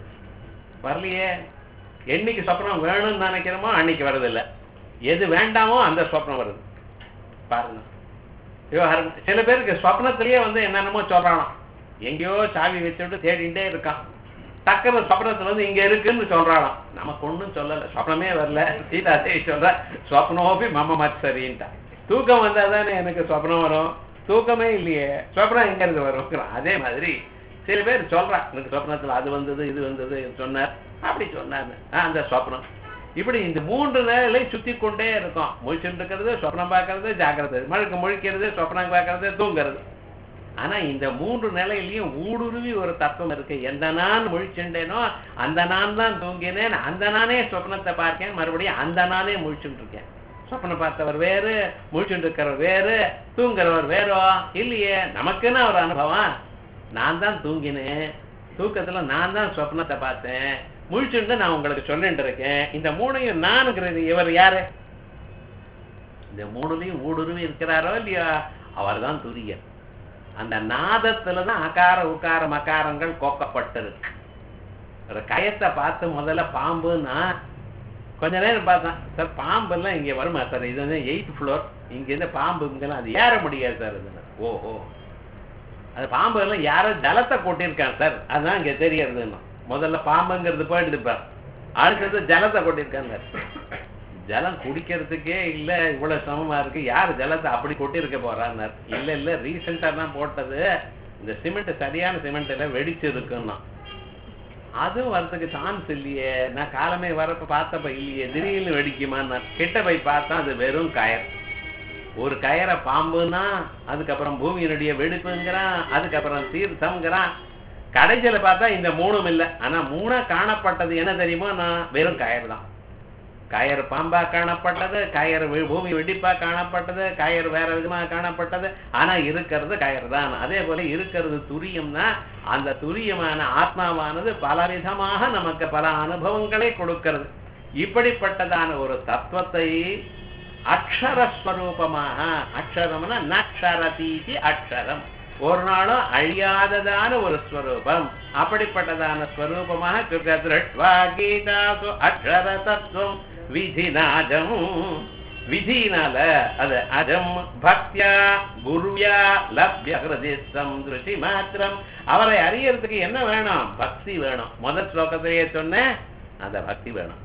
வரலையே என்னைக்கு சொப்னம் வேணும்னு நினைக்கிறோமோ அன்னைக்கு வருதில்ல எது வேண்டாமோ அந்த சொப்னம் வருது பாருங்க விவகாரம் சில பேருக்கு சொப்னத்திலேயே வந்து என்னென்னமோ சொல்றானோ எங்கேயோ சாவி வச்சுட்டு தேடிட்டே இருக்கான் டக்குனு சொப்னத்துல வந்து இங்க இருக்குன்னு சொல்றானாம் நமக்கு ஒண்ணும் சொல்லல சொப்னமே வரல சீதா தேவி சொல்ற சொப்னோபி மம மத்சரின்ட்டா தூக்கம் வந்தா தானே எனக்கு சொப்னம் வரும் தூக்கமே இல்லையே சொப்னம் எங்க இருந்து வரும் அதே மாதிரி சில பேர் சொல்றான் எனக்கு சொப்னத்துல அது வந்தது இது வந்தது சொன்னார் அப்படி சொன்னாரு ஆ, அந்த சொப்னம் இப்படி இந்த மூன்று நிலையில சுத்தி கொண்டே இருக்கும் முழிச்சுட்டு இருக்கிறது சொப்னம் பார்க்கறது ஜாக்கிரதை மழுக்கு முழிக்கிறது சொப்னம் பார்க்கறது தூங்குறது ஆனா இந்த மூன்று நிலையிலையும் ஊடுருவி ஒரு தத்துவம் இருக்கு எந்த நான் முழிச்சுட்டேனோ அந்த நான் தான் தூங்கினேன் அந்த நானே சொப்னத்தை பார்க்கேன் மறுபடியும் அந்த நானே முழிச்சுட்டு இருக்கேன் சொப்பனம் பார்த்தவர் வேறு முழிச்சுட்டு இருக்கிறவர் வேறு தூங்குறவர் வேறோ இல்லையே நமக்குன்னு ஒரு அனுபவம் நான் தான் தூங்கினேன் தூக்கத்துல நான் தான் சொப்னத்தை பார்த்தேன் முழிச்சுட்டு நான் உங்களுக்கு சொல்லிட்டு இருக்கேன் இந்த மூணையும் நானுங்கிறது இவர் யாரு இந்த மூணுலையும் ஊடுருவி இருக்கிறாரோ இல்லையா அவர் தான் துரியன் அந்த நாதத்துல தான் அகார உகார மகாரங்கள் கோக்கப்பட்டிருக்கு ஒரு கயத்தை பார்த்து முதல்ல பாம்புன்னா கொஞ்ச நேரம் பார்த்தேன் சார் பாம்பெல்லாம் இங்கே வருமா சார் இது வந்து எயித் ஃப்ளோர் இங்கேருந்து பாம்பு இங்கெல்லாம் அது ஏற முடியாது சார் இது ஓஹோ அது பாம்பு எல்லாம் யாரோ ஜலத்தை கொட்டியிருக்கான் சார் அதுதான் இங்கே தெரியறதுன்னு முதல்ல பாம்புங்கிறது போயிடுது இப்போ அடுத்தது ஜலத்தை கொட்டியிருக்காங்க ஜலம் குடிக்கிறதுக்கே இல்ல இவ்வளவு சமமா இருக்கு யார் ஜலத்தை அப்படி கொட்டியிருக்க போறான்னார் இல்ல இல்ல ரீசெண்டா தான் போட்டது இந்த சிமெண்ட் சரியான சிமெண்ட் எல்லாம் வெடிச்சு இருக்குன்னா அதுவும் வரதுக்கு சான்ஸ் இல்லையே நான் காலமே வரப்ப பார்த்தப்ப இல்லையே திடீர்னு வெடிக்குமான்னு கிட்ட போய் பார்த்தா அது வெறும் கயர் ஒரு கயரை பாம்புன்னா அதுக்கப்புறம் பூமியினுடைய வெடிப்புங்கிறான் அதுக்கப்புறம் தீர்த்தம்ங்கிறான் கடைசியில பார்த்தா இந்த மூணும் இல்லை ஆனா மூணா காணப்பட்டது என்ன தெரியுமோ நான் வெறும் கயர் தான் கயர் பாம்பா காணப்பட்டது கயர் வி- பூமி வெடிப்பா காணப்பட்டது கயர் வேற விதமா காணப்பட்டது ஆனா இருக்கிறது கயர் தான் அதே போல இருக்கிறது துரியம்னா அந்த துரியமான ஆத்மாவானது பலவிதமாக நமக்கு பல அனுபவங்களை கொடுக்கிறது இப்படிப்பட்டதான ஒரு தத்துவத்தை அக்ஷரஸ்வரூபமாக அக்ஷரம்னா நக்ஷரதீதி அக்ஷரம் ஒரு நாளும் அழியாததான ஒரு ஸ்வரூபம் அப்படிப்பட்டதான ஸ்வரூபமாக சுக திருஷ்வா கீதாசு அக்ஷர தத்துவம் விதிநாஜம் விதினால அது அஜம் பக்தியா குருவியா லப்ய ஹிருதிஸ்தம் திருஷி மாத்திரம் அவரை அறியறதுக்கு என்ன வேணும் பக்தி வேணும் முதல் ஸ்லோகத்திலேயே சொன்னேன் அந்த பக்தி வேணும்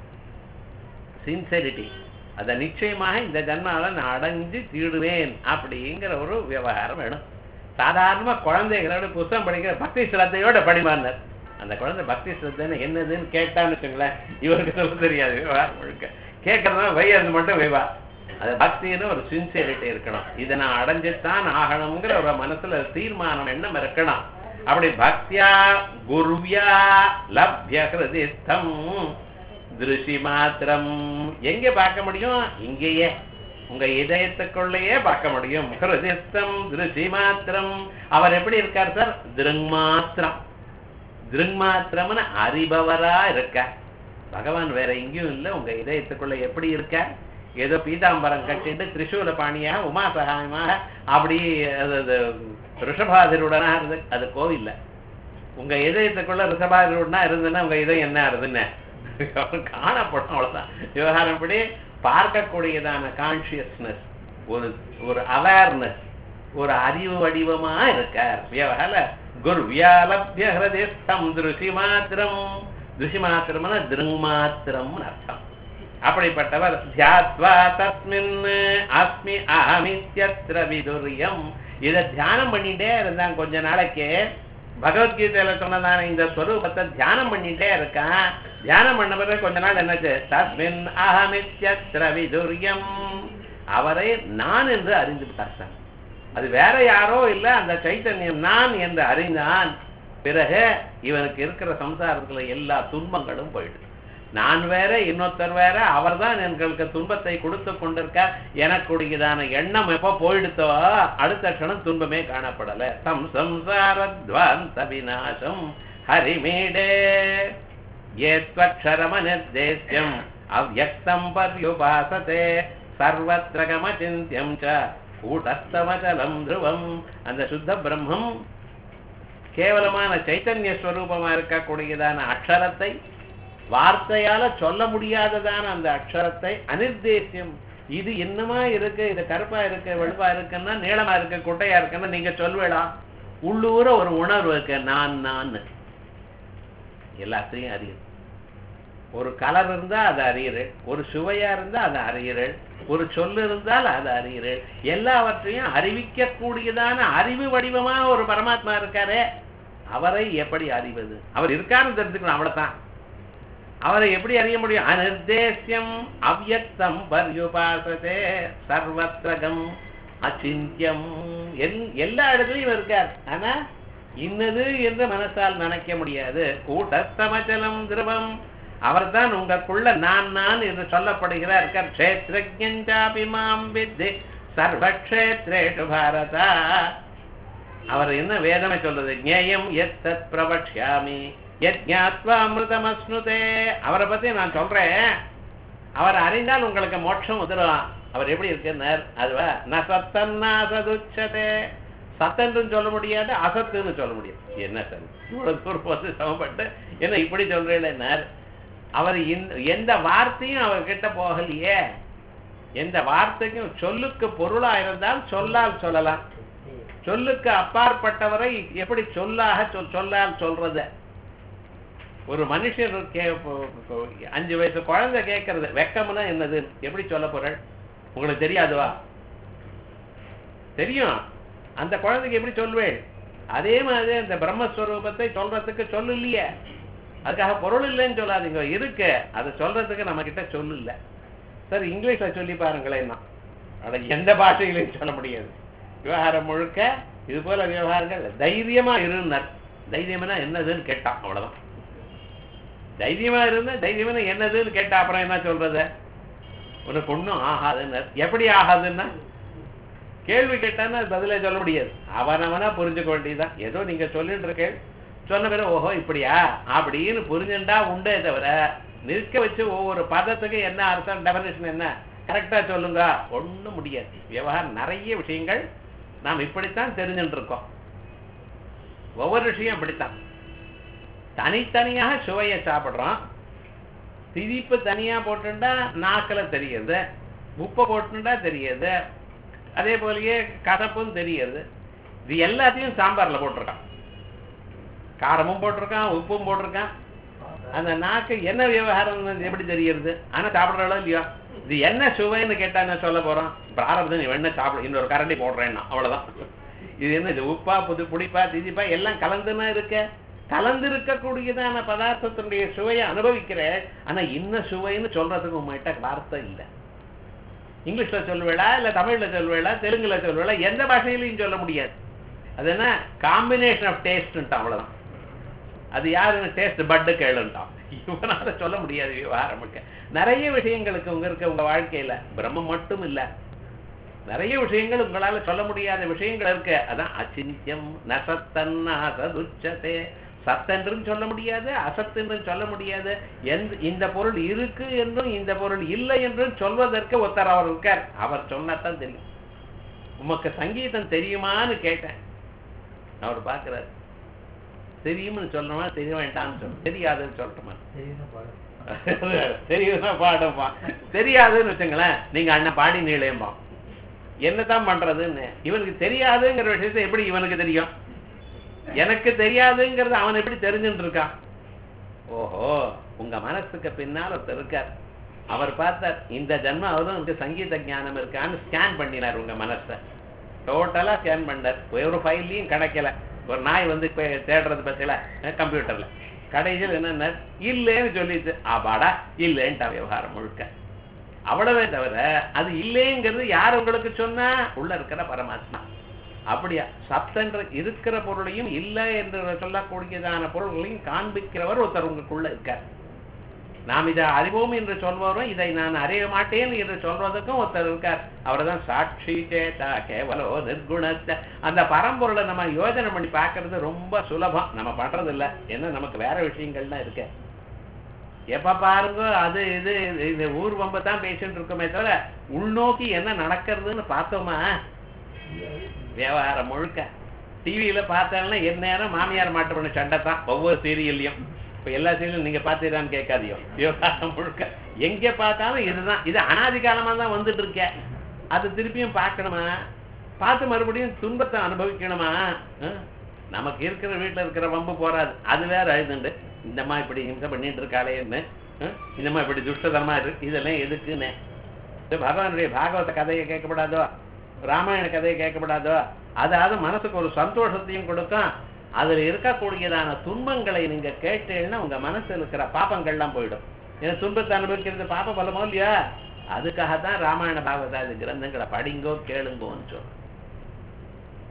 சின்செரிட்டி அதை நிச்சயமாக இந்த ஜன்மாவில் நான் அடைஞ்சு தீடுவேன் அப்படிங்கிற ஒரு விவகாரம் வேணும் சாதாரணமா குழந்தைகளோட புத்தகம் படிக்கிற பக்தி சிரத்தையோட படிமானார் அந்த குழந்தை பக்தி சிரத்தைன்னு என்னதுன்னு கேட்டான்னு வச்சுங்களேன் இவருக்கு சொல்ல தெரியாது விவகாரம் முழுக்க கேட்கறதுனா வையறது மட்டும் வைவா அது பக்தின்னு ஒரு சின்சியரிட்டி இருக்கணும் இதை நான் அடைஞ்சுத்தான் ஆகணுங்கிற ஒரு மனசுல தீர்மானம் எண்ணம் இருக்கணும் அப்படி பக்தியா குருவியா லப்ய ஹிருதிஸ்தம் திருஷி மாத்திரம் எங்க பார்க்க முடியும் இங்கேயே உங்க இதயத்துக்குள்ளேயே பார்க்க முடியும் ஹிருதிஸ்தம் திருஷி மாத்திரம் அவர் எப்படி இருக்கார் சார் திருங்மாத்திரம் திருங்மாத்திரம்னு அறிபவரா இருக்க பகவான் வேற எங்கேயும் இல்லை உங்க இதயத்துக்குள்ள எப்படி இருக்க ஏதோ பீதாம்பரம் கட்டிட்டு திரிசூல பாணியாக உமா சகாயமாக அப்படி அது அது ரிஷபாதிருடனா இருந்து அது கோவில்ல உங்க இதயத்துக்குள்ள ரிஷபாதிருடனா இருந்ததுன்னா உங்க இதயம் என்ன ஆறுதுன்னு காணப்படும் அவ்வளவுதான் விவகாரம் படி பார்க்கக்கூடியதான கான்சியஸ்னஸ் ஒரு ஒரு அவேர்னஸ் ஒரு அறிவு வடிவமா இருக்கார் வியவகால குரு வியாலபிய ஹிருதிஸ்தம் திருஷி மாத்திரம் திருஷி மாத்திரம்னா திருமாத்திரம் அர்த்தம் அப்படிப்பட்டவர் தியாத்வா தஸ்மின் அஸ்மி அஹமித்யத்ர விதுரியம் இதை தியானம் பண்ணிட்டே இருந்தான் கொஞ்ச நாளைக்கு பகவத்கீதையில சொன்னதான இந்த ஸ்வரூபத்தை தியானம் பண்ணிட்டே இருக்கான் தியானம் பண்ண பிறகு கொஞ்ச நாள் என்னாச்சு தஸ்மின் அஹமித்யத்ர விதுரியம் அவரை நான் என்று அறிந்து விட்டார் சார் அது வேற யாரோ இல்ல அந்த சைத்தன்யம் நான் என்று அறிந்தான் பிறகு இவனுக்கு இருக்கிற சம்சாரத்துல எல்லா துன்பங்களும் போயிடுது நான் வேற இன்னொருத்தர் வேற அவர்தான் எங்களுக்கு துன்பத்தை கொடுத்து கொண்டிருக்கார் எனக்குடையதான எண்ணம் எப்போ போயிடுத்தோ அடுத்த க்ஷணம் துன்பமே காணப்படல தம் சம்சாரத்வாந்த விநாசம் ஹரிமீடே ஏத்வக்ஷரமநிர்தேசியம் அவ்வக்தம் பர்யுபாசதே சர்வத்திர கமச்சிந்தியம் ச கூட்டஸ்தமச்சலம் துருவம் அந்த சுத்த பிரம்மம் கேவலமான சைத்தன்ய ஸ்வரூபமா இருக்கக்கூடியதான அக்ஷரத்தை வார்த்தையால சொல்ல முடியாததான அந்த அக்ஷரத்தை அனிர்தேசியம் இது என்னமா இருக்கு இது கருப்பா இருக்கு வெளுப்பா இருக்குன்னா நீளமா இருக்கு குட்டையா இருக்குன்னா நீங்க சொல்வேடா உள்ளூர ஒரு உணர்வு இருக்கு நான் நான் எல்லாத்தையும் அறியுது ஒரு கலர் இருந்தா அதை அறியுறேன் ஒரு சுவையா இருந்தா அதை அறியுறேன் ஒரு சொல்லு இருந்தால் அதை அறியுறேன் எல்லாவற்றையும் அறிவிக்க கூடியதான அறிவு வடிவமா ஒரு பரமாத்மா இருக்காரே அவரை எப்படி அறிவது அவர் இருக்காருன்னு தெரிஞ்சுக்கணும் அவ்வளவுதான் அவரை எப்படி அறிய முடியும் அனிர்தேசியம் அவ்யக்தம் பர்யுபாசதே சர்வத்ரகம் அச்சிந்தியம் எல்- எல்லா இடத்துலயும் இருக்கார் ஆனா இன்னது என்று மனசால் நினைக்க முடியாது கூட்டஸ்தமச்சலம் திரவம் அவர் தான் உங்களுக்குள்ள நான் நான் என்று சொல்லப்படுகிறார் கஷேத்ரஜாபி மாம் வித்தி சர்வக்ஷேத்ரேஷு பாரதா அவர் என்ன வேதமே சொல்றது ஞேயம் எத் தத் பிரபக்ஷாமி யஜ்ஞாத்வா அமிர்தமஸ்னுதே அவரை பத்தி நான் சொல்றேன் அவர் அறிந்தால் உங்களுக்கு மோட்சம் வந்துடும் அவர் எப்படி இருக்குன்னார் அதுவா ந சத்தன்னா சதுச்சதே சத்தன்றும் சொல்ல முடியாது அசத்துன்னு சொல்ல முடியாது என்ன சார் இவ்வளவு தூரம் வந்து சமப்பட்டு என்ன இப்படி சொல்றேன்னார் அவர் இந்த- எந்த வார்த்தையும் அவர்கிட்ட போகலையே எந்த வார்த்தைக்கும் சொல்லுக்கு பொருளா இருந்தால் சொல்லால் சொல்லலாம் சொல்லுக்கு அப்பாற்பட்டவரை எப்படி சொல்லாக சொல் சொல்லால் சொல்றது ஒரு மனுஷர் கே ப- ப- அஞ்சு வயசு குழந்தை கேட்கறது வெக்கம்னா என்னது எப்படி சொல்ல போறேன் உங்களுக்கு தெரியாதுவா தெரியும் அந்த குழந்தைக்கு எப்படி சொல்வேன் அதே மாதிரி அந்த பிரம்மஸ்வரூபத்தை சொல்றதுக்கு சொல்லு இல்லையே அதுக்காக பொருள் இல்லைன்னு சொல்லாதீங்க இருக்கு அதை சொல்றதுக்கு நம்ம கிட்ட சொல்லு இல்லை சார் இங்கிலீஷ்ல சொல்லி பாருங்களேன் அட எந்த பாஷையிலையும் சொல்ல முடியாது விவகாரம் முழுக்க இது போல விவகாரங்கள் தைரியமா இருந்தார் தைரியம்னா என்னதுன்னு கேட்டான் அவ்வளவுதான் தைரியமா இருந்தா தைரியம்னா என்னதுன்னு கேட்டா அப்புறம் என்ன சொல்றது உனக்கு ஒண்ணும் ஆகாதுன்னு எப்படி ஆகாதுன்னா கேள்வி கேட்டான்னா அது பதிலே சொல்ல முடியாது அவனவனா புரிஞ்சுக்க வேண்டியதுதான் ஏதோ நீங்க சொல்லிட்டு இருக்கேன் சொன்ன பிறகு ஓஹோ இப்படியா அப்படின்னு புரிஞ்சுண்டா உண்டே தவிர நிற்க வச்சு ஒவ்வொரு பதத்துக்கு என்ன அர்த்தம் டெபனேஷன் என்ன கரெக்டா சொல்லுங்க ஒண்ணும் முடியாது விவகாரம் நிறைய விஷயங்கள் நாம் இப்படித்தான் தெரிஞ்சுட்டு இருக்கோம் ஒவ்வொரு விஷயம் இப்படித்தான் தனித்தனியாக சுவையை சாப்பிடுறோம் திதிப்பு தனியா போட்டுண்டா நாக்குல தெரியுது உப்பை போட்டுண்டா தெரியுது அதே போலயே கசப்பும் தெரியுது இது எல்லாத்தையும் சாம்பார்ல போட்டிருக்கான் காரமும் போட்டிருக்கான் உப்பும் போட்டிருக்கான் அந்த நாக்கு என்ன விவகாரம் எப்படி தெரியுது ஆனா சாப்பிடுறாளோ இல்லையோ இது என்ன சுவைன்னு கேட்டா என்ன சொல்ல போறோம் பிராரப்தம் நீ வேணா சாப்பிடு இன்னொரு கரண்டி போடுறேன்னா அவ்வளவுதான் இது என்ன இது உப்பா புது புளிப்பா திதிப்பா எல்லாம் கலந்துனா இருக்க கலந்து இருக்கக்கூடியதான பதார்த்தத்தினுடைய சுவையை அனுபவிக்கிற ஆனா இன்ன சுவைன்னு சொல்றதுக்கு உங்ககிட்ட வார்த்தை இல்லை இங்கிலீஷ்ல சொல்லுவேளா இல்ல தமிழ்ல சொல்லுவேளா தெலுங்குல சொல்லுவேளா எந்த பாஷையிலையும் சொல்ல முடியாது அது என்ன காம்பினேஷன் ஆஃப் டேஸ்ட்ன்ட்டான் அவ்வளவுதான் அது யாருன்னு டேஸ்ட் பட்டு கேளுன்ட்டான் இவனால சொல்ல முடியாது விவகாரமுக்க நிறைய விஷயங்களுக்கு உங்க இருக்க உங்க வாழ்க்கையில பிரம்மம் மட்டும் இல்ல நிறைய விஷயங்கள் உங்களால சொல்ல முடியாத விஷயங்கள் இருக்கு அதான் அச்சிந்தியம் நசத்தன்னா சதுச்சதே சத்தென்றும் சொல்ல முடியாது அசத்தென்றும் சொல்ல முடியாது எந்த இந்த பொருள் இருக்கு என்றும் இந்த பொருள் இல்லை என்றும் சொல்வதற்கு ஒருத்தர் அவர் இருக்கார் அவர் சொன்னாதான் தெரியும் உமக்கு சங்கீதம் தெரியுமான்னு கேட்டேன் அவர் பார்க்கிறார் தெரியும்னு சொல்லணுமா தெரிய வேண்டாம்னு சொல்ல தெரியாதுன்னு சொல்லட்டுமா தெரியுதுன்னா பாடும்பா தெரியாதுன்னு வச்சுங்களேன் நீங்க அண்ணன் பாடி நீளேம்பா என்னதான் பண்றதுன்னு இவனுக்கு தெரியாதுங்கிற விஷயத்தை எப்படி இவனுக்கு தெரியும் எனக்கு தெரியாதுங்கிறது அவன் எப்படி தெரிஞ்சுட்டு இருக்கான் ஓஹோ உங்க மனசுக்கு பின்னால் ஒருத்தர் இருக்கார் அவர் பார்த்தார் இந்த ஜென்மம் அவரும் வந்து சங்கீத ஞானம் இருக்கான்னு ஸ்கேன் பண்ணினார் உங்க மனசை டோட்டலா ஸ்கேன் பண்ணார் ஒரு ஃபைல்லையும் கிடைக்கல ஒரு நாய் வந்து இப்ப தேடுறது பத்தில கம்ப்யூட்டர்ல கடைசியில் என்னன்னா இல்லைன்னு சொல்லிட்டு ஆபாடா இல்லைன்ட்டா விவகாரம் முழுக்க அவ்வளவே தவிர அது இல்லைங்கிறது யார் உங்களுக்கு சொன்னா உள்ள இருக்கிற பரமாத்மா அப்படியா சத்தென்ற இருக்கிற பொருளையும் இல்லை என்று சொல்லக்கூடியதான பொருள்களையும் காண்பிக்கிறவர் ஒருத்தர் உங்களுக்குள்ள இருக்கார் நாம் இதை அறிவோம் என்று சொல்பவரும் இதை நான் அறிய மாட்டேன் என்று சொல்வதற்கும் ஒருத்தர் இருக்கார் அவர் தான் சாட்சி சேதா கேவலோ நிர்குணத்த அந்த பரம்பொருளை நம்ம யோஜனை பண்ணி பார்க்கறது ரொம்ப சுலபம் நம்ம பண்றது இல்ல ஏன்னா நமக்கு வேற விஷயங்கள்லாம் இருக்கு எப்ப பாருங்க அது இது இது ஊர் வம்ப தான் பேசிட்டு இருக்கோமே தவிர உள்நோக்கி என்ன நடக்கிறதுன்னு பார்த்தோமா வியாபாரம் முழுக்க டிவியில பார்த்தாலும் எந்நேரம் மாமியார் மாட்டு பண்ண சண்டை தான் ஒவ்வொரு சீரியல்லையும் இப்ப எல்லா சீரியலும் நீங்க பாத்தீங்களான்னு கேட்காதியோ விவகாரம் முழுக்க எங்க பார்த்தாலும் இதுதான் இது அனாதி காலமா தான் வந்துட்டு இருக்க அது திருப்பியும் பார்க்கணுமா பார்த்து மறுபடியும் துன்பத்தை அனுபவிக்கணுமா அஹ்? நமக்கு இருக்கிற வீட்டுல இருக்கிற வம்பு போறாது அது வேற அழுதுண்டு இந்தம்மா இப்படி ஹிம்சை பண்ணிட்டு இருக்காளேன்னு அஹ்? இந்தம்மா இப்படி துஷ்டதமா இருக்கு இதெல்லாம் எதுக்குன்னு இது பகவானுடைய பாகவத கதையை கேட்கப்படாதோ ராமாயண கதையை கேட்கப்படாதோ அதாவது மனசுக்கு ஒரு சந்தோஷத்தையும் கொடுக்கும் அதுல இருக்கக்கூடியதான துன்பங்களை நீங்க கேட்டீங்கன்னா உங்க மனசுல இருக்கிற பாப்பங்கள்லாம் போயிடும் ஏன்னா துன்பத்தை அனுபவிக்கிறது பாப்ப பலமோ இல்லையா அதுக்காகத்தான் ராமாயண பாகவதாதி கிரந்தங்களை படிங்கோ கேளுங்கோன்னு சொல்றோம்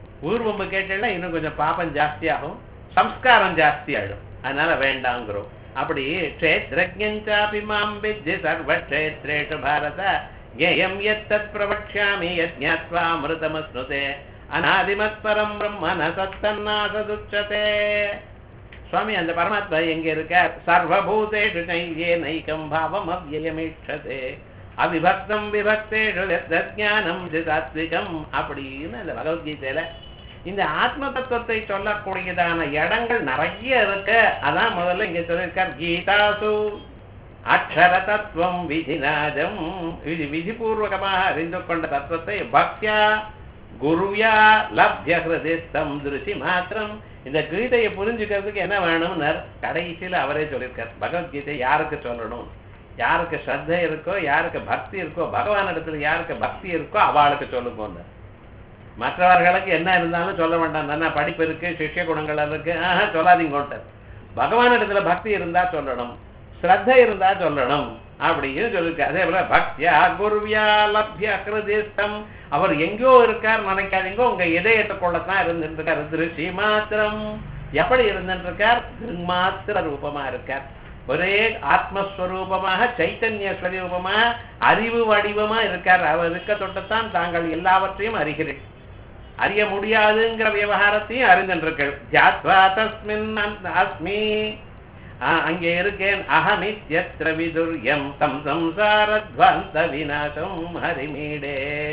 ஊர்வம்பு கேட்டேன்னா இன்னும் கொஞ்சம் பாப்பம் ஜாஸ்தியாகும் சம்ஸ்காரம் ஜாஸ்தி ஆயிடும் அதனால வேண்டாங்கிறோம் அப்படி க்ஷேத்ரஜாபி மாம் வித்தி சர்வக்ஷேத்ரேஷு பாரத ஞேயம் எத்தத் பிரவக்ஷ்யாமி யஜ்ஞாத்வா அமிர்தமஸ்னுதே அநாதிமத் பரம் பிரம்ம ந சத்தன்னாசதுச்சதே சுவாமி அந்த பரமாத்மா எங்க இருக்கார் சர்வபூதேஷு நையே நைகம் பாவம் அவ்யயமீட்சதே அவிபக்தம் விபக்தேஷு ஜானம் சாத்விகம் அப்படின்னு இந்த பகவத்கீதையில இந்த ஆத்ம தத்துவத்தை சொல்லக்கூடியதான இடங்கள் நிறைய இருக்கு அதான் முதல்ல இங்க சொல்லியிருக்கார் கீதாசு அக்ஷர தத்துவம் விதிநாதம் இது விதிபூர்வகமாக அறிந்து கொண்ட தத்துவத்தை பக்தியா குருவியா லப்ய ஹிருதிஸ்தம் திருச்சி மாத்திரம் இந்த கீதையை புரிஞ்சுக்கிறதுக்கு என்ன வேணும்னார் கடைசியில் அவரே சொல்லியிருக்கார் பகவத்கீதை யாருக்கு சொல்லணும் யாருக்கு ஸ்ரத்தை இருக்கோ யாருக்கு பக்தி இருக்கோ பகவான் இடத்துல யாருக்கு பக்தி இருக்கோ அவளுக்கு சொல்லுங்க மற்றவர்களுக்கு என்ன இருந்தாலும் சொல்ல வேண்டாம் நல்லா படிப்பு இருக்கு சிஷ்ய குணங்கள் இருக்கு ஆஹா சொல்லாதீங்கோட்டார் பகவான் இடத்துல பக்தி இருந்தா சொல்லணும் ஸ்ரத்த இருந்தா சொல்லணும் அப்படின்னு சொல்லியிருக்காரு அதே போல பக்தியா குருவியா லப்ய கிருதிஸ்தம் அவர் எங்கேயோ இருக்கார் நினைக்காதீங்க உங்க இதயத்தை கொள்ளத்தான் இருந்துட்டு இருக்கார் திருச்சி மாத்திரம் எப்படி இருந்துட்டு இருக்கார் மாத்திர ரூபமா இருக்கார் ஒரே ஆத்மஸ்வரூபமாக சைத்தன்ய ஸ்வரூபமா அறிவு வடிவமா இருக்கார் அவர் இருக்க தொட்டுத்தான் தாங்கள் எல்லாவற்றையும் அறிகிறேன் அறிய முடியாதுங்கிற விவகாரத்தையும் அறிந்திருக்கள் ஜாத்வா தஸ்மின் அந்த அஸ்மி ஆஹ், அங்கே இருக்கேன் அகமித்யத்ர விதுர்யம் தம் சம்சாரத்வந்த விநாசம் ஹரிமீடே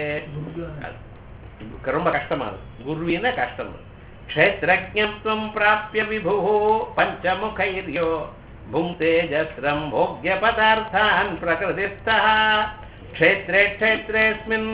அது ரொம்ப கஷ்டமா இருக்கு குருவின கஷ்டம் க்ஷேத்ரஜம் பிராப்பிய விபு பஞ்சமுகைர்யோ புங்தேஜஸ்ரம் போக்ய பதார்த்தான் பிரகிருதிஸ்தா க்ஷேத்ரே க்ஷேத்ரேஸ்மின்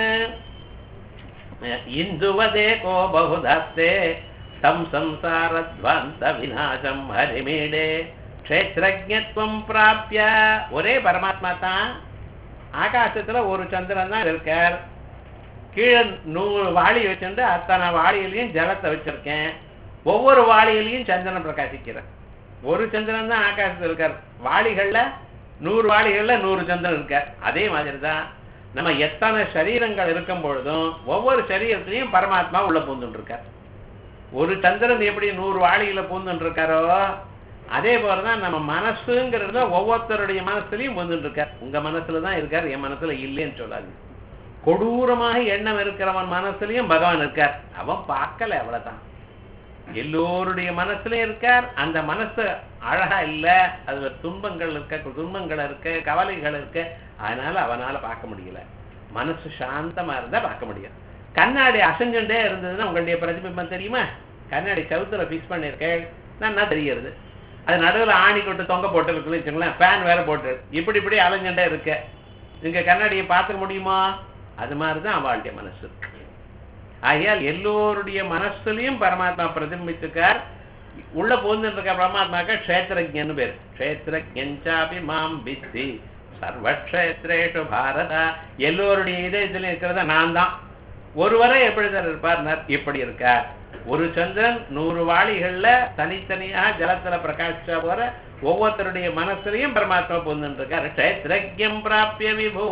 இந்துவதேகோ பகுதாஸ்தே தம் சம்சாரத்வாந்த விநாசம் ஹரிமீடே க்ஷேத்ரஜத்வம் பிராப்பிய ஒரே பரமாத்மா தான் ஆகாசத்துல ஒரு சந்திரன் தான் இருக்கார் கீழே நூறு வாளி வச்சுட்டு அத்தனை வாளியிலையும் ஜலத்தை வச்சிருக்கேன் ஒவ்வொரு வாளியிலையும் சந்திரன் பிரகாசிக்கிறேன் ஒரு சந்திரன் தான் ஆகாசத்தில் இருக்கார் வாளிகள்ல நூறு வாளிகள்ல நூறு சந்திரன் இருக்கார் அதே மாதிரி தான் நம்ம எத்தனை சரீரங்கள் இருக்கும் பொழுதும் ஒவ்வொரு சரீரத்திலையும் பரமாத்மா உள்ள பூந்துட்டு இருக்கார் ஒரு சந்திரன் எப்படி நூறு வாளியில பூந்துட்டு இருக்காரோ அதே போலதான் நம்ம மனசுங்கிறது ஒவ்வொருத்தருடைய மனசுலயும் பூந்துட்டு இருக்கார் உங்க மனசுல தான் இருக்கார் என் மனசுல இல்லைன்னு சொல்லாது கொடூரமாக எண்ணம் இருக்கிறவன் மனசுலயும் பகவான் இருக்கார் அவன் பார்க்கல அவ்வளவுதான் எல்லோருடைய மனசுலயும் இருக்கார் அந்த மனசு அழகா இல்ல அதுல துன்பங்கள் இருக்க துன்பங்கள் இருக்கு கவலைகள் இருக்கு அதனால அவனால பார்க்க முடியல மனசு சாந்தமா இருந்தா பார்க்க முடியும் கண்ணாடி அசைஞ்சுட்டே இருந்ததுன்னா உங்களுடைய பிரதிபிம்பம் தெரியுமா கண்ணாடி செவுத்துல ஃபிக்ஸ் பண்ணிருக்கேன் நல்லா தெரியறது அது நடுவுல ஆணி கொட்டு தொங்க போட்டு இருக்குன்னு வச்சுங்களேன் ஃபேன் வேற போட்டு இப்படி இப்படி அலைஞ்சுட்டே இருக்க நீங்க கண்ணாடியை பார்த்துக்க முடியுமா அது மாதிரிதான் அவளுடைய மனசு இருக்கு ஆகையால் எல்லோருடைய மனசுலயும் பரமாத்மா பிரதிபிம்பித்துக்கார் உள்ள போந்துட்டு இருக்க பரமாத்மாக்க க்ஷேத்திரஜன்னு பேர் க்ஷேத்திரஜாபி மாம் வித்தி சர்வக்ஷேத்ரேஷு பாரதா எல்லோருடைய இதயத்துல இருக்கிறத நான் தான் ஒருவரை எப்படி சார் இருப்பார் இப்படி இருக்கார் ஒரு சந்திரன் நூறு வாளிகள்ல தனித்தனியாக ஜலத்துல பிரகாசிச்சா போற ஒவ்வொருத்தருடைய மனசுலயும் பரமாத்மா பொந்துட்டு இருக்கார் க்ஷேத்திரஜம் பிராப்பிய விபு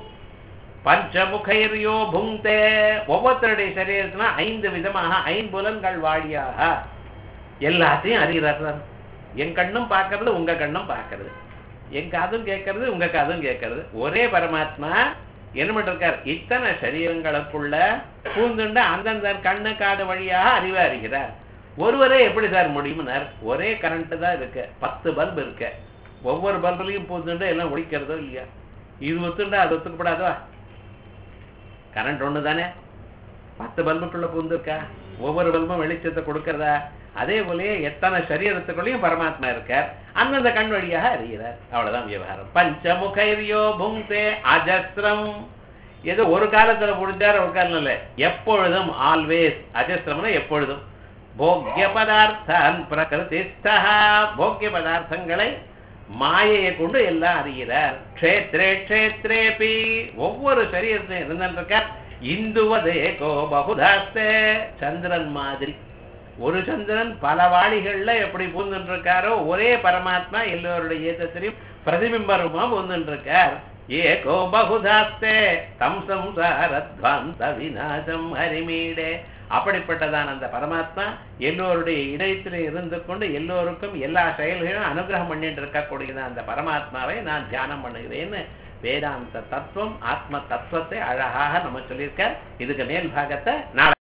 பஞ்சமுகைரியோ புங்தே ஒவ்வொருத்தருடைய சரீரத்துல ஐந்து விதமாக ஐம்புலன்கள் வாழியாக எல்லாத்தையும் அறிகிறார் என் கண்ணும் பார்க்கறது உங்க கண்ணும் பார்க்கறது என் காதும் கேட்கறது உங்க காதும் கேட்கறது ஒரே பரமாத்மா என்ன பண்ணிருக்கார் இத்தனை சரீரங்களுக்குள்ள பூந்துண்டு அந்தந்த கண்ணு காது வழியாக அறிவு அறிகிறார் ஒருவரே எப்படி சார் முடியும்னார் ஒரே கரண்ட் தான் இருக்கு பத்து பல்ப் இருக்கு ஒவ்வொரு பல்புலையும் பூந்துண்டு எல்லாம் ஒழிக்கிறதோ இல்லையா இது ஒத்துண்டா அது ஒத்துக்கப்படாதோ கரண்ட் ஒண்ணு தானே பத்து பல்புக்குள்ள பூந்துருக்கா ஒவ்வொரு பல்பும் வெளிச்சத்தை கொடுக்கறதா அதே போலயே எத்தனை சரீரத்துக்குள்ளேயும் பரமாத்மா இருக்கார் அந்தந்த கண் வழியாக அறிகிறார் அவ்வளவுதான் விவகாரம் பஞ்சமுகைரியோ புங்தே அஜஸ்ரம் ஏதோ ஒரு காலத்துல முடிஞ்சார் ஒரு காலம் இல்ல எப்பொழுதும் ஆல்வேஸ் அஜஸ்ரம்னா எப்பொழுதும் போக்கிய பதார்த்தான் பிரகிருதிஸ்தா போக்கிய பதார்த்தங்களை மாயையை கொண்டு எல்லாம் அறிகிறார் க்ஷேத்ரே க்ஷேத்ரேபி ஒவ்வொரு சரீரத்தையும் இருந்திருக்கார் இந்துவதேகோ பகுதாஸ்தே சந்திரன் மாதிரி ஒரு சந்திரன் பல வாளிகள்ல எப்படி பூந்துட்டு இருக்காரோ ஒரே பரமாத்மா எல்லோருடைய ஏத்தத்திலையும் பிரதிபிம்பரமா பூந்துட்டு இருக்கார் ஏகோ பகுதாஸ்தே தம் சம்சாரத்வாந்த விநாசம் ஹரிமீடே அப்படிப்பட்டதான அந்த பரமாத்மா எல்லோருடைய இதயத்திலே இருந்து கொண்டு எல்லோருக்கும் எல்லா செயல்களையும் அனுகிரகம் பண்ணிட்டு இருக்கக்கூடியதான் அந்த பரமாத்மாவை நான் தியானம் பண்ணுகிறேன்னு வேதாந்த தத்துவம் ஆத்ம தத்துவத்தை அழகாக நம்ம சொல்லியிருக்க இதுக்கு மேல் பாகத்தை நாளை